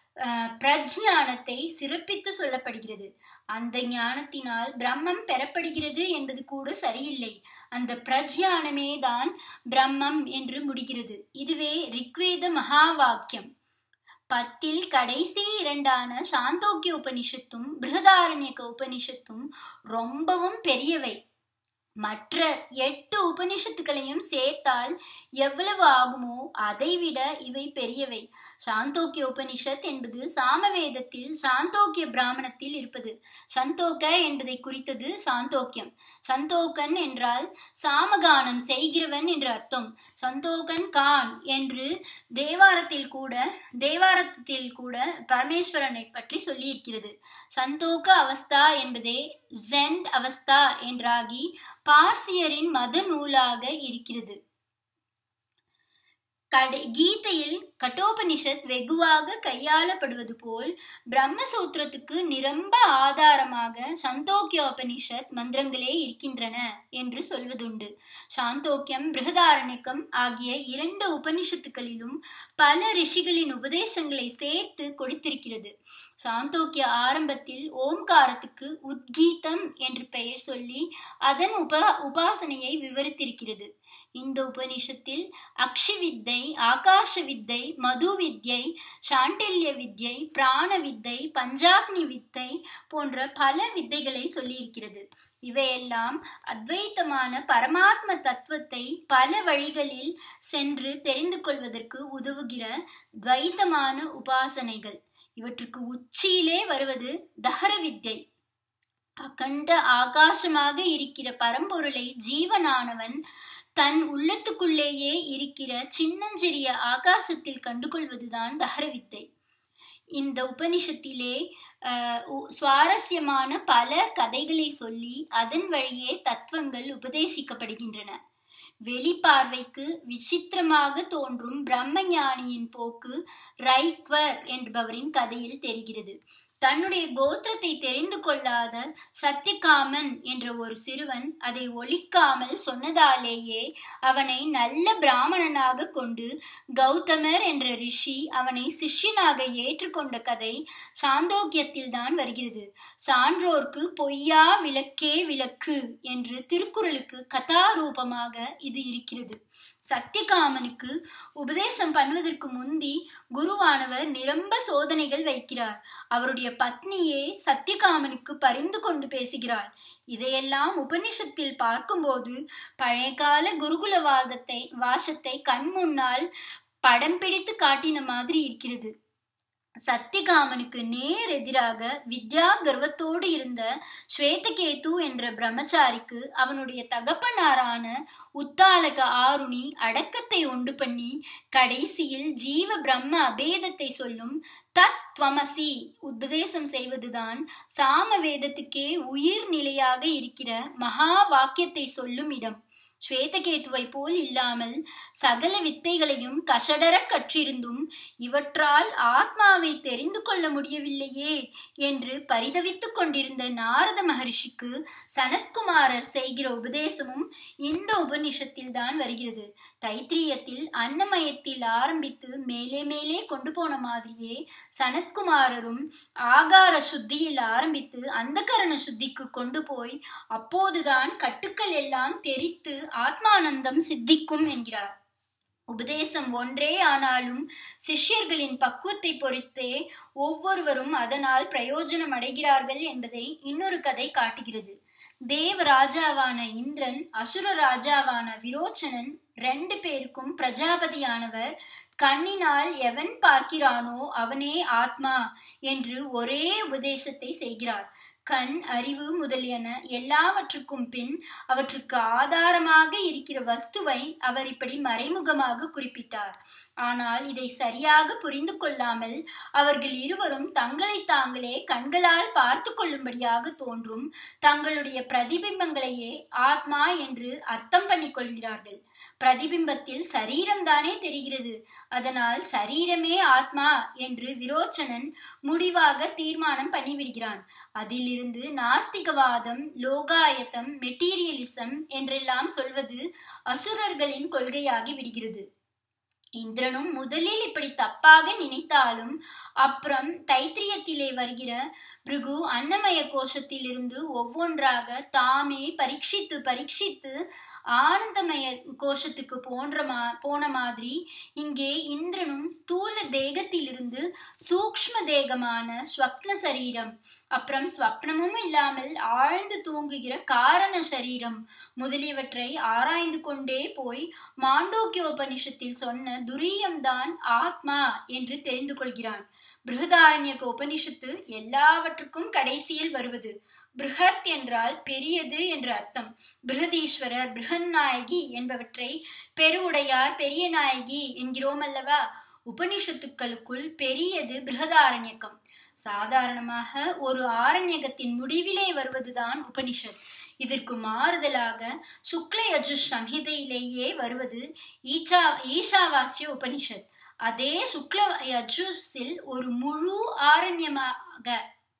பிரஜானத்தை சிறப்பித்து சொல்லப்படுகிறது அந்த ஞானத்தினால் பிரம்மம் பெறப்படுகிறது என்பது கூட சரியில்லை அந்த பிரஜானமே தான் பிரம்மம் என்று முடிகிறது இதுவே ரிக்வேத மகா வாக்கியம் பத்தில் கடைசி இரண்டான சாந்தோக்கிய உபனிஷத்தும் பிருகதாரண்யக உபனிஷத்தும் ரொம்பவும் பெரியவை மற்ற எட்டு உபனிஷத்துக்களையும் சேர்த்தால் எவ்வளவு ஆகுமோ அதைவிட இவை பெரியவை சாந்தோக்கிய உபனிஷத் என்பது சாமவேதத்தில் சாந்தோக்கிய பிராமணத்தில் இருப்பது சந்தோக்க என்பதை குறித்தது சாந்தோக்கியம் சந்தோக்கன் என்றால் சாமகானம் செய்கிறவன் என்று அர்த்தம் சந்தோகன் கான் என்று தேவாரத்தில் கூட தேவாரத்தில் கூட பரமேஸ்வரனை பற்றி சொல்லியிருக்கிறது சந்தோக அவஸ்தா என்பதே ஜெண்ட் அவஸ்தா என்றாகி பார்சியரின் மத நூலாக இருக்கிறது கடை கீதையில் கட்டோபனிஷத் வெகுவாக கையாளப்படுவது போல் பிரம்மசூத்திரத்துக்கு நிரம்ப ஆதாரமாக சந்தோக்கியோபனிஷத் மந்திரங்களே இருக்கின்றன என்று சொல்வதுண்டு சாந்தோக்கியம் பிருகதாரண்யக்கம் ஆகிய இரண்டு உபனிஷத்துக்களிலும் பல ரிஷிகளின் உபதேசங்களை சேர்த்து கொடுத்திருக்கிறது சாந்தோக்கிய ஆரம்பத்தில் ஓம்காரத்துக்கு உத்கீதம் என்று பெயர் சொல்லி அதன் உப உபாசனையை விவரித்திருக்கிறது இந்த உபனிஷத்தில் அக்ஷி வித்தை ஆகாஷ வித்தை மது வித்யை சாண்டில்ய வித்யை பிராண வித்தை பஞ்சாக்னி வித்தை போன்ற பல வித்தைகளை சொல்லியிருக்கிறது இவையெல்லாம் அத்வைத்தமான பரமாத்ம தத்துவத்தை பல வழிகளில் சென்று தெரிந்து கொள்வதற்கு உதவுகிற துவைத்தமான உபாசனைகள் இவற்றுக்கு உச்சியிலே வருவது தஹர வித்தை அகண்ட ஆகாசமாக இருக்கிற பரம்பொருளை ஜீவனானவன் தன் உள்ளத்துக்குள்ளேயே இருக்கிற சின்னஞ்சிறிய ஆகாசத்தில் கண்டுகொள்வதுதான் தஹரவித்தை இந்த உபனிஷத்திலே சுவாரஸ்யமான பல கதைகளை சொல்லி அதன் வழியே தத்துவங்கள் உபதேசிக்கப்படுகின்றன வெளிப்பார்வைக்கு விசித்திரமாக தோன்றும் பிரம்ம ஞானியின் போக்கு ரைக்வர் என்பவரின் கதையில் தெரிகிறது தன்னுடைய கோத்திரத்தை தெரிந்து கொள்ளாத சத்தியகாமன் என்ற ஒரு சிறுவன் அதை ஒழிக்காமல் சொன்னதாலேயே அவனை நல்ல பிராமணனாக கொண்டு கௌதமர் என்ற ரிஷி அவனை சிஷ்யனாக ஏற்றுக்கொண்ட கதை சாந்தோக்கியத்தில் தான் வருகிறது சான்றோர்க்கு பொய்யா விளக்கே விளக்கு என்று திருக்குறளுக்கு கதாரூபமாக இது இருக்கிறது சத்தியகாமனுக்கு உபதேசம் பண்ணுவதற்கு முந்தி குருவானவர் நிரம்ப சோதனைகள் வைக்கிறார் அவருடைய பத்னியே சத்தியகாமனுக்கு பரிந்து கொண்டு பேசுகிறாள் இதையெல்லாம் உபனிஷத்தில் பார்க்கும்போது பழைய கால குருகுலவாதத்தை வாசத்தை கண் முன்னால் படம் பிடித்து காட்டின மாதிரி இருக்கிறது சத்தியகாமனுக்கு நேர் எதிராக வித்யா கர்வத்தோடு இருந்த ஸ்வேதகேது என்ற பிரம்மச்சாரிக்கு அவனுடைய தகப்பனாரான உத்தாலக ஆருணி அடக்கத்தை உண்டு பண்ணி கடைசியில் ஜீவ பிரம்ம அபேதத்தை சொல்லும் தத்வமசி உபதேசம் செய்வதுதான் சாம வேதத்துக்கே உயிர் நிலையாக இருக்கிற மகா வாக்கியத்தை சொல்லும் இடம் ஸ்வேதகேதுவை போல் இல்லாமல் சகல வித்தைகளையும் கஷடர கற்றிருந்தும் இவற்றால் ஆத்மாவை தெரிந்து கொள்ள முடியவில்லையே என்று பரிதவித்துக் கொண்டிருந்த நாரத மகரிஷிக்கு சனத்குமாரர் செய்கிற உபதேசமும் இந்த உபனிஷத்தில் தான் வருகிறது தைத்திரியத்தில் அன்னமயத்தில் ஆரம்பித்து மேலே மேலே கொண்டு போன மாதிரியே சனத்குமாரரும் ஆகார சுத்தியில் ஆரம்பித்து அந்தகரண சுத்திக்கு கொண்டு போய் அப்போதுதான் கட்டுக்கள் எல்லாம் தெரித்து ஆத்மானந்தம் சித்திக்கும் என்கிறார் உபதேசம் ஒன்றே ஆனாலும் சிஷ்யர்களின் பக்குவத்தை பொறுத்தே ஒவ்வொருவரும் அதனால் பிரயோஜனம் அடைகிறார்கள் என்பதை இன்னொரு கதை காட்டுகிறது தேவ ராஜாவான இந்திரன் அசுர ராஜாவான விரோச்சனன் ரெண்டு பேருக்கும் பிரஜாபதியானவர் கண்ணினால் எவன் பார்க்கிறானோ அவனே ஆத்மா என்று ஒரே உபதேசத்தை செய்கிறார் கண் அறிவு முதலியன எல்லாவற்றுக்கும் பின் அவற்றுக்கு ஆதாரமாக இருக்கிற வஸ்துவை அவர் இப்படி மறைமுகமாக குறிப்பிட்டார் ஆனால் இதை சரியாக புரிந்து கொள்ளாமல் அவர்கள் இருவரும் தங்களை தாங்களே கண்களால் பார்த்து கொள்ளும்படியாக தோன்றும் தங்களுடைய பிரதிபிம்பங்களையே ஆத்மா என்று அர்த்தம் பண்ணிக் கொள்கிறார்கள் பிரதிபிம்பத்தில் சரீரம் தானே தெரிகிறது அதனால் சரீரமே ஆத்மா என்று விரோச்சனன் முடிவாக தீர்மானம் பண்ணிவிடுகிறான் அதிலிருந்து நாஸ்திகவாதம் லோகாயத்தம் மெட்டீரியலிசம் என்றெல்லாம் சொல்வது அசுரர்களின் கொள்கையாகி விடுகிறது இந்திரனும் முதலில் இப்படி தப்பாக நினைத்தாலும் அப்புறம் தைத்திரியத்திலே வருகிற பிருகு அன்னமய கோஷத்திலிருந்து ஒவ்வொன்றாக தாமே பரீட்சித்து பரீட்சித்து ஆனந்தமய கோஷத்துக்கு போன்ற மா போன மாதிரி இங்கே இந்திரனும் ஸ்தூல தேகத்திலிருந்து சூக்ஷ்ம தேகமான ஸ்வப்ன சரீரம் அப்புறம் ஸ்வப்னமும் இல்லாமல் ஆழ்ந்து தூங்குகிற காரண சரீரம் முதலியவற்றை ஆராய்ந்து கொண்டே போய் மாண்டோக்கியோபனிஷத்தில் சொன்ன துரியம்தான் ஆத்மா என்று தெரிந்து கொள்கிறான் பிருகதாரண்யக உபனிஷத்து எல்லாவற்றுக்கும் கடைசியில் வருவது பிருகத் என்றால் பெரியது என்று அர்த்தம் பிருகதீஸ்வரர் பிருகநாயகி என்பவற்றை பெருவுடையார் பெரிய நாயகி என்கிறோம் அல்லவா உபனிஷத்துக்களுக்குள் பெரியது பிருகதாரண்யக்கம் சாதாரணமாக ஒரு ஆரண்யகத்தின் முடிவிலே வருவதுதான் உபனிஷத் இதற்கு மாறுதலாக சுக்ல யஜு சம்ஹிதையிலேயே வருவது ஈச்சா ஈஷாவாசிய உபனிஷத் அதே சுக்ல யஜுஸில் ஒரு முழு ஆரண்யமாக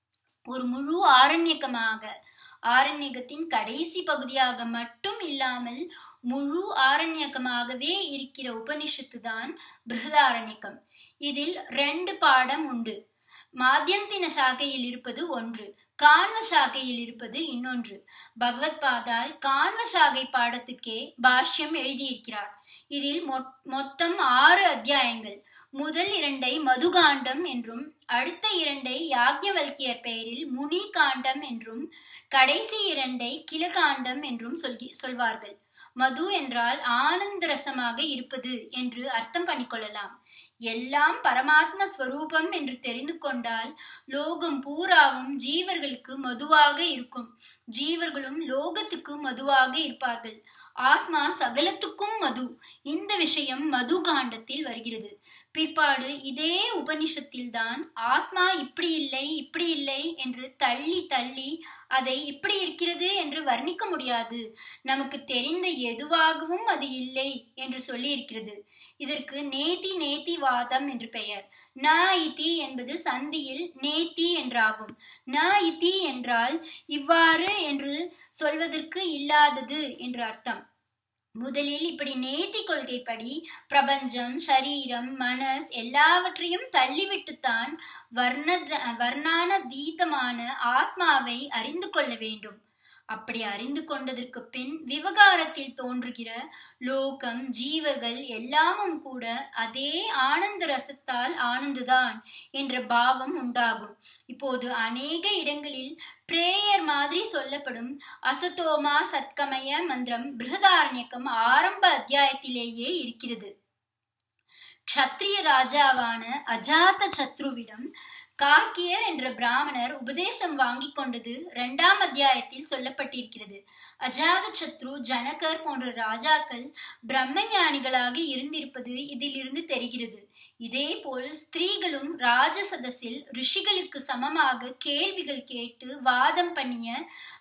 ஒரு முழு ஆரண்யகமாக ஆரண்யகத்தின் கடைசி பகுதியாக மட்டும் இல்லாமல் முழு ஆரண்யகமாகவே இருக்கிற உபனிஷத்து தான் பிருகதாரண்யகம் இதில் ரெண்டு பாடம் உண்டு மாத்தியந்தின சாகையில் இருப்பது ஒன்று கான்வ சாகையில் இருப்பது இன்னொன்று பகவத் பாதால் கான்வ சாகை பாடத்துக்கே பாஷ்யம் எழுதியிருக்கிறார் இதில் மொத்தம் ஆறு அத்தியாயங்கள் முதல் இரண்டை மதுகாண்டம் என்றும் அடுத்த இரண்டை யாக்யவல்கியர் பெயரில் முனி காண்டம் என்றும் கடைசி இரண்டை கிளகாண்டம் என்றும் சொல்லி சொல்வார்கள் மது என்றால் ஆனந்த ரசமாக இருப்பது என்று அர்த்தம் பண்ணிக்கொள்ளலாம் எல்லாம் பரமாத்ம ஸ்வரூபம் என்று தெரிந்து கொண்டால் லோகம் பூராவும் ஜீவர்களுக்கு மதுவாக இருக்கும் ஜீவர்களும் லோகத்துக்கு மதுவாக இருப்பார்கள் ஆத்மா சகலத்துக்கும் மது இந்த விஷயம் மது காண்டத்தில் வருகிறது பிற்பாடு இதே உபனிஷத்தில் தான் ஆத்மா இப்படி இல்லை இப்படி இல்லை என்று தள்ளி தள்ளி அதை இப்படி இருக்கிறது என்று வர்ணிக்க முடியாது நமக்கு தெரிந்த எதுவாகவும் அது இல்லை என்று சொல்லி இருக்கிறது இதற்கு நேத்தி நேத்தி வாதம் என்று பெயர் ந இதி என்பது சந்தியில் நேத்தி என்றாகும் ந இதி என்றால் இவ்வாறு என்று சொல்வதற்கு இல்லாதது என்று அர்த்தம் முதலில் இப்படி நேத்தி கொள்கைப்படி பிரபஞ்சம் சரீரம் மனஸ் எல்லாவற்றையும் தள்ளிவிட்டுத்தான் வர்ண வர்ணான தீதமான ஆத்மாவை அறிந்து கொள்ள வேண்டும் அப்படி அறிந்து கொண்டதற்கு பின் விவகாரத்தில் தோன்றுகிற லோகம் ஜீவர்கள் எல்லாமும் கூட அதே ஆனந்த ரசத்தால் ஆனந்துதான் என்ற பாவம் உண்டாகும் இப்போது அநேக இடங்களில் பிரேயர் மாதிரி சொல்லப்படும் அசதோமா சத்கமய மந்திரம் பிருகதாரண்யக்கம் ஆரம்ப அத்தியாயத்திலேயே இருக்கிறது க்ஷத்ரிய ராஜாவான அஜாத சத்ருவிடம் காக்கியர் என்ற பிராமணர் உபதேசம் வாங்கி கொண்டது இரண்டாம் அத்தியாயத்தில் சொல்லப்பட்டிருக்கிறது அஜாத சத்ரு ஜனகர் போன்ற ராஜாக்கள் பிரம்ம ஞானிகளாக இருந்திருப்பது இதிலிருந்து தெரிகிறது இதே போல் ஸ்திரீகளும் ராஜசதஸில் ரிஷிகளுக்கு சமமாக கேள்விகள் கேட்டு வாதம் பண்ணிய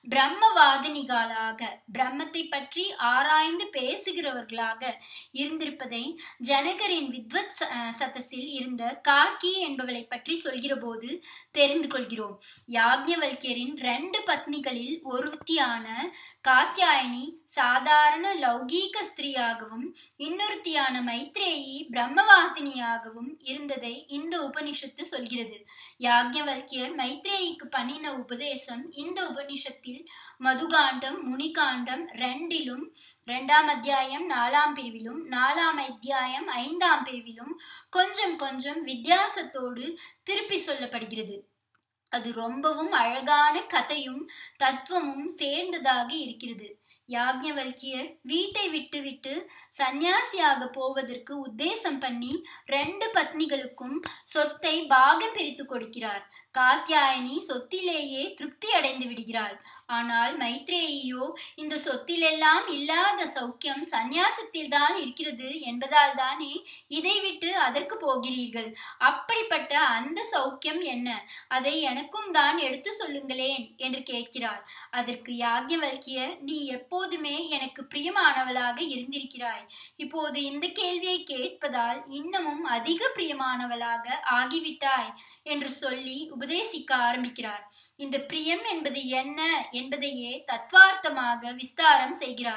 பிரம்மவாதினிகளாக பிரம்மத்தை பற்றி ஆராய்ந்து பேசுகிறவர்களாக இருந்திருப்பதை ஜனகரின் வித்வத் சதஸில் இருந்த காக்கி என்பவளை பற்றி சொல்கிற போது தெரிந்து கொள்கிறோம் யாக்ஞவல்யரின் ரெண்டு பத்னிகளில் ஒருத்தியான காத்தியாயனி சாதாரண லௌகீக ஸ்திரீயாகவும் இன்னொருத்தியான மைத்ரேயி பிரம்மவாதினியாகவும் இருந்ததை இந்த உபனிஷத்து சொல்கிறது யாக்ஞவல்கியர் மைத்ரேயிக்கு பண்ணின உபதேசம் இந்த உபனிஷத்தில் மதுகாண்டம் முனிகாண்டம் ரெண்டிலும் இரண்டாம் அத்தியாயம் நாலாம் பிரிவிலும் நாலாம் அத்தியாயம் ஐந்தாம் பிரிவிலும் கொஞ்சம் கொஞ்சம் வித்தியாசத்தோடு திருப்பி சொல்லப்படுகிறது அது ரொம்பவும் அழகான கதையும் தத்துவமும் சேர்ந்ததாக இருக்கிறது யாக்ஞவல்கியர் வீட்டை விட்டு விட்டு சந்நியாசியாக போவதற்கு உத்தேசம் பண்ணி ரெண்டு பத்னிகளுக்கும் சொத்தை பாகம் பிரித்து கொடுக்கிறார் காத்தியாயனி சொத்திலேயே திருப்தி அடைந்து விடுகிறாள் ஆனால் மைத்ரேயியோ இந்த சொத்திலெல்லாம் இல்லாத சௌக்கியம் சந்நியாசத்தில் தான் இருக்கிறது என்பதால் தானே இதை விட்டு அதற்கு போகிறீர்கள் அப்படிப்பட்ட அந்த சௌக்கியம் என்ன அதை எனக்கும் தான் எடுத்து சொல்லுங்களேன் என்று கேட்கிறாள் அதற்கு யாக்ஞவல்கியர் நீ எப்போதுமே எனக்கு பிரியமானவளாக இருந்திருக்கிறாய் இப்போது இந்த கேள்வியை கேட்பதால் இன்னமும் அதிக பிரியமானவளாக ஆகிவிட்டாய் என்று சொல்லி உபதேசிக்க ஆரம்பிக்கிறார் இந்த பிரியம் என்பது என்ன என்பதையே தத்வார்த்தமாக விஸ்தாரம் செய்கிறார்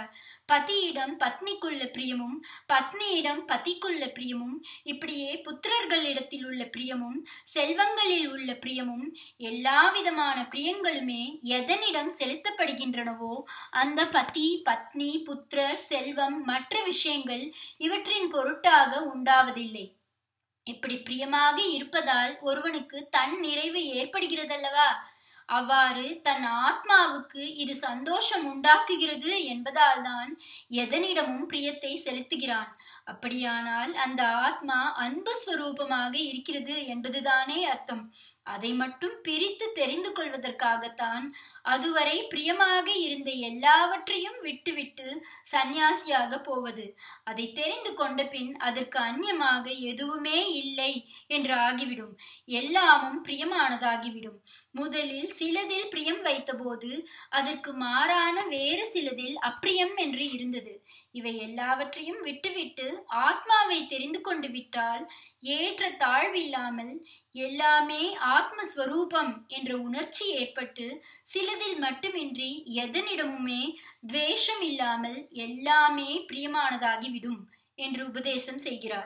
பதியிடம் பத்னிக்குள்ள பிரியமும் பத்னியிடம் பதிக்குள்ள பிரியமும் இப்படியே புத்திரர்களிடத்தில் உள்ள பிரியமும் செல்வங்களில் உள்ள பிரியமும் எல்லா விதமான பிரியங்களுமே எதனிடம் செலுத்தப்படுகின்றனவோ அந்த பதி பத்னி புத்திரர் செல்வம் மற்ற விஷயங்கள் இவற்றின் பொருட்டாக உண்டாவதில்லை இப்படி பிரியமாக இருப்பதால் ஒருவனுக்கு தன் நிறைவு ஏற்படுகிறதல்லவா அவ்வாறு தன் ஆத்மாவுக்கு இது சந்தோஷம் உண்டாக்குகிறது என்பதால் தான் எதனிடமும் பிரியத்தை செலுத்துகிறான் அப்படியானால் அந்த ஆத்மா அன்பு ஸ்வரூபமாக இருக்கிறது என்பதுதானே அர்த்தம் அதை மட்டும் பிரித்து தெரிந்து கொள்வதற்காகத்தான் அதுவரை பிரியமாக இருந்த எல்லாவற்றையும் விட்டுவிட்டு சந்நியாசியாக போவது அதை தெரிந்து கொண்ட பின் அதற்கு அந்நியமாக எதுவுமே இல்லை என்று ஆகிவிடும் எல்லாமும் பிரியமானதாகிவிடும் முதலில் சிலதில் பிரியம் வைத்தபோது அதற்கு மாறான வேறு சிலதில் அப்பிரியம் என்று இருந்தது இவை எல்லாவற்றையும் விட்டுவிட்டு ஆத்மாவை தெரிந்து கொண்டு விட்டால் ஏற்ற தாழ்வில்லாமல் எல்லாமே ஆத்மஸ்வரூபம் என்ற உணர்ச்சி ஏற்பட்டு சிலதில் மட்டுமின்றி எதனிடமுமே துவேஷம் இல்லாமல் எல்லாமே பிரியமானதாகிவிடும் என்று உபதேசம் செய்கிறார்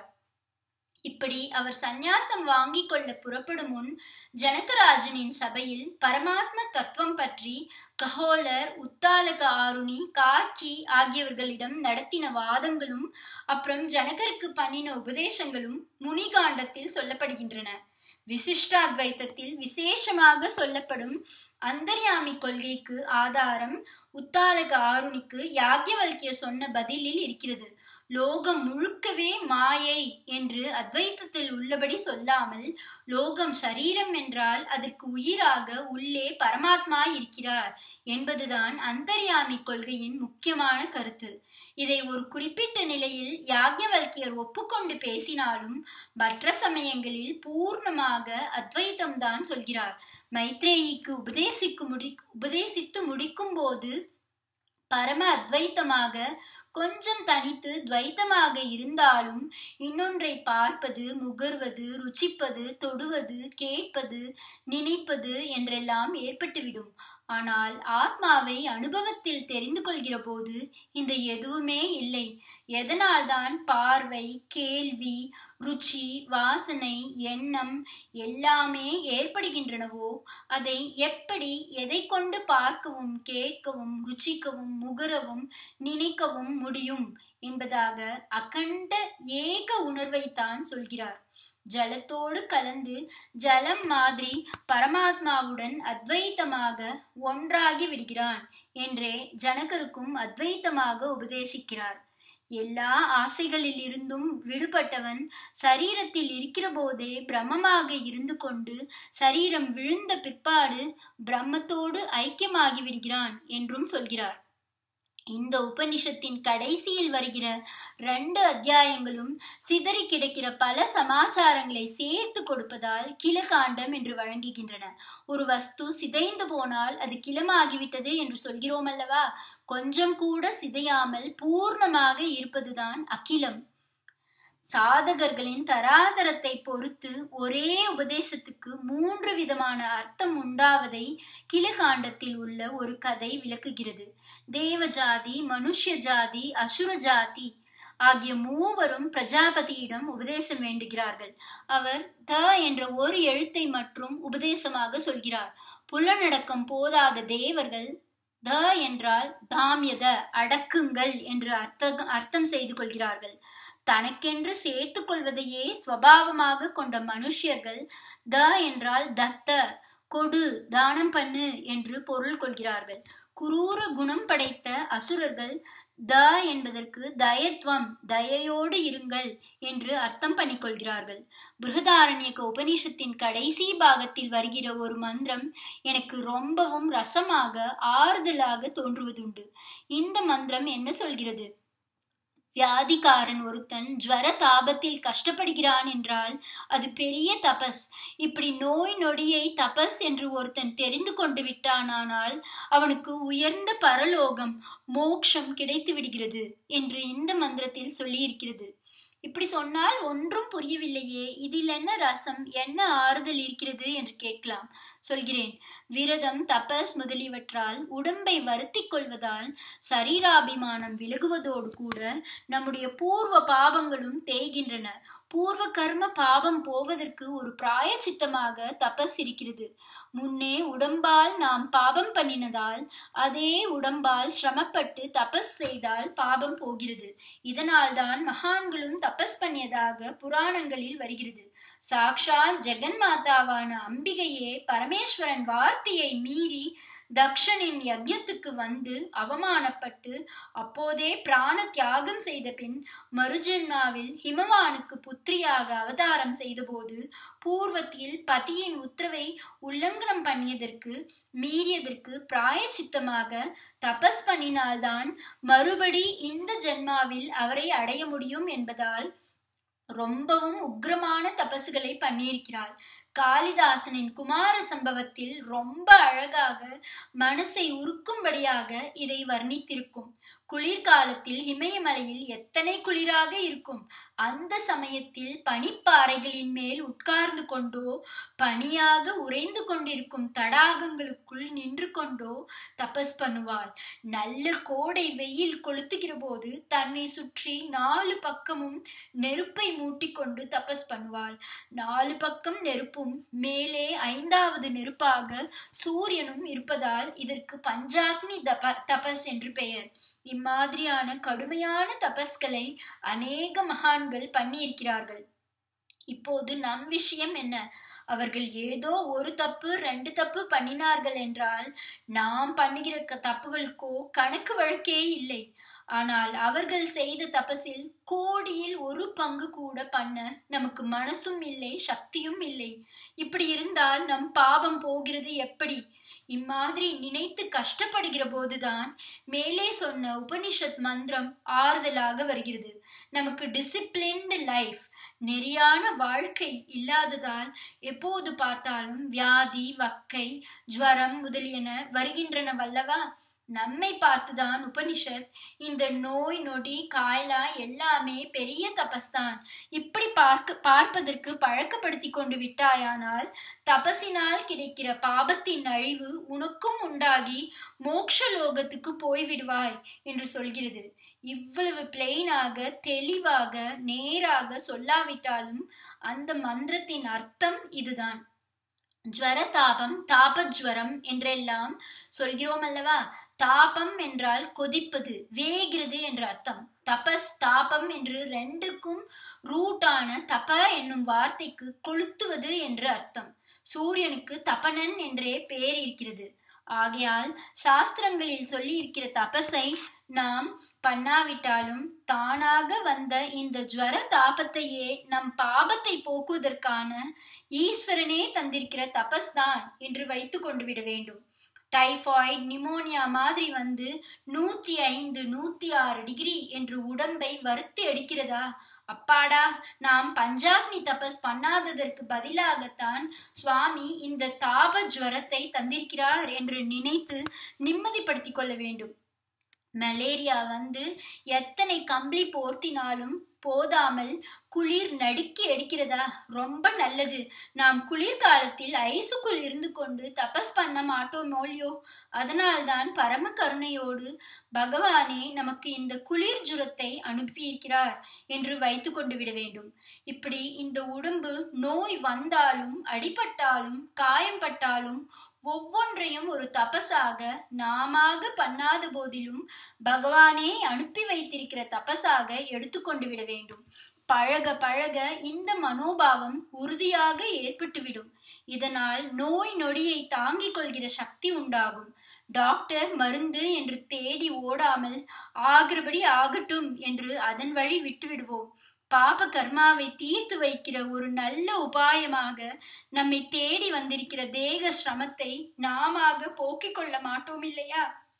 இப்படி அவர் சந்நியாசம் வாங்கி கொள்ள புறப்படும் முன் ஜனகராஜனின் சபையில் பரமாத்ம தத்துவம் பற்றி கஹோலர் உத்தாலக ஆருணி காக்கி ஆகியவர்களிடம் நடத்தின வாதங்களும் அப்புறம் ஜனகருக்கு பண்ணின உபதேசங்களும் முனிகாண்டத்தில் சொல்லப்படுகின்றன விசிஷ்டாத்வைத்தத்தில் விசேஷமாக சொல்லப்படும் அந்தர்யாமி கொள்கைக்கு ஆதாரம் உத்தாலக ஆருணிக்கு யாக்யவல்கிய சொன்ன பதிலில் இருக்கிறது லோகம் முழுக்கவே மாயை என்று அத்வைத்தத்தில் உள்ளபடி சொல்லாமல் லோகம் சரீரம் என்றால் அதற்கு உயிராக உள்ளே பரமாத்மா இருக்கிறார் என்பதுதான் அந்தர்யாமி கொள்கையின் முக்கியமான கருத்து இதை ஒரு குறிப்பிட்ட நிலையில் யாக்யவல்கியர் ஒப்புக்கொண்டு பேசினாலும் மற்ற சமயங்களில் பூர்ணமாக அத்வைத்தம் தான் சொல்கிறார் மைத்ரேயிக்கு உபதேசிக்கு முடி உபதேசித்து முடிக்கும் போது பரம அத்வைத்தமாக கொஞ்சம் தனித்து துவைத்தமாக இருந்தாலும் இன்னொன்றை பார்ப்பது முகர்வது ருச்சிப்பது தொடுவது கேட்பது நினைப்பது என்றெல்லாம் ஏற்பட்டுவிடும் ஆனால் ஆத்மாவை அனுபவத்தில் தெரிந்து கொள்கிற போது இந்த எதுவுமே இல்லை எதனால்தான் பார்வை கேள்வி ருச்சி வாசனை எண்ணம் எல்லாமே ஏற்படுகின்றனவோ அதை எப்படி எதை கொண்டு பார்க்கவும் கேட்கவும் ருச்சிக்கவும் முகரவும் நினைக்கவும் முடியும் என்பதாக அகண்ட ஏக உணர்வைத்தான் சொல்கிறார் ஜலத்தோடு கலந்து ஜலம் மாதிரி பரமாத்மாவுடன் அத்வைத்தமாக ஒன்றாகி விடுகிறான் என்றே ஜனகருக்கும் அத்வைத்தமாக உபதேசிக்கிறார் எல்லா ஆசைகளில் இருந்தும் விடுபட்டவன் சரீரத்தில் இருக்கிற போதே பிரம்மமாக இருந்து கொண்டு சரீரம் விழுந்த பிற்பாடு பிரம்மத்தோடு ஐக்கியமாகி விடுகிறான் என்றும் சொல்கிறார் இந்த உபனிஷத்தின் கடைசியில் வருகிற ரெண்டு அத்தியாயங்களும் சிதறி கிடக்கிற பல சமாச்சாரங்களை சேர்த்து கொடுப்பதால் கிளகாண்டம் என்று வழங்குகின்றன ஒரு வஸ்து சிதைந்து போனால் அது கிளமாகிவிட்டது என்று சொல்கிறோம் அல்லவா கொஞ்சம் கூட சிதையாமல் பூர்ணமாக இருப்பதுதான் அகிலம் சாதகர்களின் தராதரத்தை பொறுத்து ஒரே உபதேசத்துக்கு மூன்று விதமான அர்த்தம் உண்டாவதை கிளகாண்டத்தில் உள்ள ஒரு கதை விளக்குகிறது தேவ ஜாதி மனுஷ்ய ஜாதி அசுர ஜாதி ஆகிய மூவரும் பிரஜாபதியிடம் உபதேசம் வேண்டுகிறார்கள் அவர் த என்ற ஒரு எழுத்தை மற்றும் உபதேசமாக சொல்கிறார் புலனடக்கம் போதாத தேவர்கள் த என்றால் தாமியத அடக்குங்கள் என்று அர்த்த அர்த்தம் செய்து கொள்கிறார்கள் தனக்கென்று சேர்த்து கொள்வதையே ஸ்வபாவமாக கொண்ட மனுஷியர்கள் த என்றால் தத்த கொடு தானம் பண்ணு என்று பொருள் கொள்கிறார்கள் குரூர குணம் படைத்த அசுரர்கள் த என்பதற்கு தயத்வம் தயையோடு இருங்கள் என்று அர்த்தம் பண்ணிக்கொள்கிறார்கள் பிருகதாரண்யக உபனிஷத்தின் கடைசி பாகத்தில் வருகிற ஒரு மந்திரம் எனக்கு ரொம்பவும் ரசமாக ஆறுதலாக தோன்றுவதுண்டு இந்த மந்திரம் என்ன சொல்கிறது வியாதிக்காரன் ஒருத்தன் ஜுவர தாபத்தில் கஷ்டப்படுகிறான் என்றால் அது பெரிய தபஸ் இப்படி நோய் நொடியை தபஸ் என்று ஒருத்தன் தெரிந்து கொண்டு விட்டானானால் அவனுக்கு உயர்ந்த பரலோகம் மோக்ஷம் கிடைத்து விடுகிறது என்று இந்த மந்திரத்தில் சொல்லியிருக்கிறது இப்படி சொன்னால் ஒன்றும் புரியவில்லையே இதில் என்ன ரசம் என்ன ஆறுதல் இருக்கிறது என்று கேட்கலாம் சொல்கிறேன் விரதம் தபஸ் முதலியவற்றால் உடம்பை வருத்திக் கொள்வதால் சரீராபிமானம் விலகுவதோடு கூட நம்முடைய பூர்வ பாவங்களும் தேய்கின்றன பூர்வ கர்ம பாவம் போவதற்கு ஒரு பிராயச்சித்தமாக தபஸ் இருக்கிறது முன்னே உடம்பால் நாம் பாபம் பண்ணினதால் அதே உடம்பால் சிரமப்பட்டு தபஸ் செய்தால் பாபம் போகிறது இதனால்தான் மகான்களும் தபஸ் பண்ணியதாக புராணங்களில் வருகிறது சாக்ஷாத் ஜெகன் மாதாவான அம்பிகையே பரமேஸ்வரன் வார்த்தையை மீறி தக்ஷனின் யஜ்யத்துக்கு வந்து அவமானப்பட்டு அப்போதே பிராண தியாகம் செய்த பின் மறுஜென்மாவில் ஹிமவானுக்கு புத்திரியாக அவதாரம் செய்தபோது பூர்வத்தில் பதியின் உத்தரவை உல்லங்கனம் பண்ணியதற்கு மீறியதற்கு பிராயச்சித்தமாக தபஸ் பண்ணினால்தான் மறுபடி இந்த ஜென்மாவில் அவரை அடைய முடியும் என்பதால் ரொம்பவும் உக்ரமான தபசுகளை பண்ணியிருக்கிறாள் காளிதாசனின் குமார சம்பவத்தில் ரொம்ப அழகாக மனசை உருக்கும்படியாக இதை வர்ணித்திருக்கும் குளிர்காலத்தில் இமயமலையில் எத்தனை குளிராக இருக்கும் அந்த சமயத்தில் பனிப்பாறைகளின் மேல் உட்கார்ந்து கொண்டோ பனியாக உறைந்து கொண்டிருக்கும் தடாகங்களுக்குள் நின்று கொண்டோ தபஸ் பண்ணுவாள் நல்ல கோடை வெயில் கொளுத்துகிற போது தன்னை சுற்றி நாலு பக்கமும் நெருப்பை மூட்டிக்கொண்டு தபஸ் பண்ணுவாள் நாலு பக்கம் நெருப்பும் மேலே ஐந்தாவது நெருப்பாக சூரியனும் இருப்பதால் இதற்கு பஞ்சாக்னி தப தபஸ் என்று பெயர் இம்மாதிரியான கடுமையான தபஸ்களை அநேக மகான்கள் பண்ணியிருக்கிறார்கள் இப்போது நம் விஷயம் என்ன அவர்கள் ஏதோ ஒரு தப்பு ரெண்டு தப்பு பண்ணினார்கள் என்றால் நாம் பண்ணுகிற தப்புகளுக்கோ கணக்கு வழக்கே இல்லை ஆனால் அவர்கள் செய்த தபசில் கோடியில் ஒரு பங்கு கூட பண்ண நமக்கு மனசும் இல்லை சக்தியும் இல்லை இப்படி இருந்தால் நம் பாவம் போகிறது எப்படி இம்மாதிரி நினைத்து கஷ்டப்படுகிற போதுதான் மேலே சொன்ன உபனிஷத் மந்திரம் ஆறுதலாக வருகிறது நமக்கு டிசிப்ளின்டு லைஃப் நெறியான வாழ்க்கை இல்லாததால் எப்போது பார்த்தாலும் வியாதி வக்கை ஜுவரம் முதலியன வருகின்றன வல்லவா நம்மை பார்த்துதான் உபனிஷத் இந்த நோய் நொடி காயலா எல்லாமே பெரிய தபஸ்தான் இப்படி பார்க்க பார்ப்பதற்கு பழக்கப்படுத்தி கொண்டு விட்டாயானால் தபசினால் கிடைக்கிற பாபத்தின் அழிவு உனக்கும் உண்டாகி மோக்ஷ லோகத்துக்கு போய்விடுவாய் என்று சொல்கிறது இவ்வளவு பிளெயினாக தெளிவாக நேராக சொல்லாவிட்டாலும் அந்த மந்திரத்தின் அர்த்தம் இதுதான் ஜுவர தாபம் தாபஜ்வரம் என்றெல்லாம் சொல்கிறோம் அல்லவா தாபம் என்றால் கொதிப்பது வேகிறது என்ற அர்த்தம் தபஸ் தாபம் என்று ரெண்டுக்கும் ரூட்டான தப என்னும் வார்த்தைக்கு கொளுத்துவது என்று அர்த்தம் சூரியனுக்கு தபனன் என்றே பெயர் இருக்கிறது ஆகையால் சாஸ்திரங்களில் சொல்லி இருக்கிற தபஸை நாம் பண்ணாவிட்டாலும் தானாக வந்த இந்த ஜுவர தாபத்தையே நம் பாபத்தை போக்குவதற்கான ஈஸ்வரனே தந்திருக்கிற தபஸ் தான் என்று வைத்து கொண்டு விட வேண்டும் டைஃபாய்டு நிமோனியா மாதிரி வந்து நூத்தி ஐந்து நூத்தி ஆறு டிகிரி என்று உடம்பை வருத்தி அடிக்கிறதா அப்பாடா நாம் பஞ்சாக்னி தபஸ் பண்ணாததற்கு பதிலாகத்தான் சுவாமி இந்த தாப ஜுவரத்தை தந்திருக்கிறார் என்று நினைத்து நிம்மதிப்படுத்திக் கொள்ள வேண்டும் மலேரியா வந்து எத்தனை கம்பளி போர்த்தினாலும் போதாமல் குளிர் நடுக்கி அடிக்கிறதா ரொம்ப நல்லது நாம் குளிர்காலத்தில் ஐசுக்குள் இருந்து கொண்டு தபஸ் பண்ண மாட்டோம் மோலியோ அதனால்தான் பரம கருணையோடு பகவானே நமக்கு இந்த குளிர் ஜுரத்தை அனுப்பியிருக்கிறார் என்று வைத்து கொண்டு விட வேண்டும் இப்படி இந்த உடம்பு நோய் வந்தாலும் அடிபட்டாலும் காயம்பட்டாலும் ஒவ்வொன்றையும் ஒரு தபசாக நாமாக பண்ணாத போதிலும் பகவானே அனுப்பி வைத்திருக்கிற தபசாக எடுத்துக்கொண்டு விட வேண்டும் பழக பழக இந்த மனோபாவம் உறுதியாக ஏற்பட்டுவிடும் இதனால் நோய் நொடியை தாங்கிக் கொள்கிற சக்தி உண்டாகும் டாக்டர் மருந்து என்று தேடி ஓடாமல் ஆகிறபடி ஆகட்டும் என்று அதன் வழி விட்டுவிடுவோம் பாப கர்மாவை தீர்த்து வைக்கிற ஒரு நல்ல உபாயமாக நம்மை தேடி வந்திருக்கிற தேக சிரமத்தை நாமாக போக்கிக் கொள்ள மாட்டோம் இல்லையா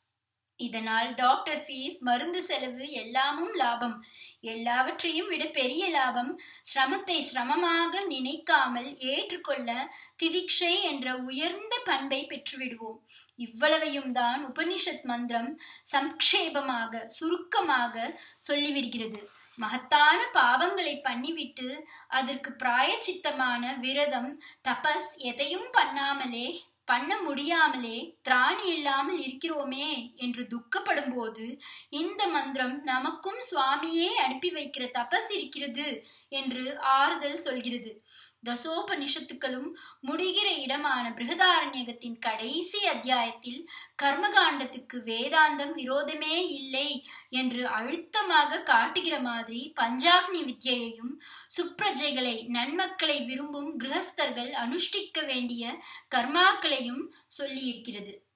இதனால் டாக்டர் ஃபீஸ் மருந்து செலவு எல்லாமும் லாபம் எல்லாவற்றையும் விட பெரிய லாபம் சிரமத்தை சிரமமாக நினைக்காமல் ஏற்றுக்கொள்ள திதிக்ஷை என்ற உயர்ந்த பண்பை பெற்றுவிடுவோம் இவ்வளவையும் தான் உபனிஷத் மந்திரம் சம்க்ஷேபமாக சுருக்கமாக சொல்லிவிடுகிறது மகத்தான பாவங்களை பண்ணிவிட்டு அதற்கு பிராயச்சித்தமான விரதம் தபஸ் எதையும் பண்ணாமலே பண்ண முடியாமலே திராணி இல்லாமல் இருக்கிறோமே என்று துக்கப்படும் போது இந்த மந்திரம் நமக்கும் சுவாமியே அனுப்பி வைக்கிற தபஸ் இருக்கிறது என்று ஆறுதல் சொல்கிறது தசோபனிஷத்துக்களும் முடிகிற இடமான பிருகதாரண்யகத்தின் கடைசி அத்தியாயத்தில் கர்மகாண்டத்துக்கு வேதாந்தம் விரோதமே இல்லை என்று அழுத்தமாக காட்டுகிற மாதிரி பஞ்சாக்னி வித்யையையும் சுப்ரஜைகளை நன்மக்களை விரும்பும் கிரகஸ்தர்கள் அனுஷ்டிக்க வேண்டிய கர்மாக்களையும் சொல்லி இருக்கிறது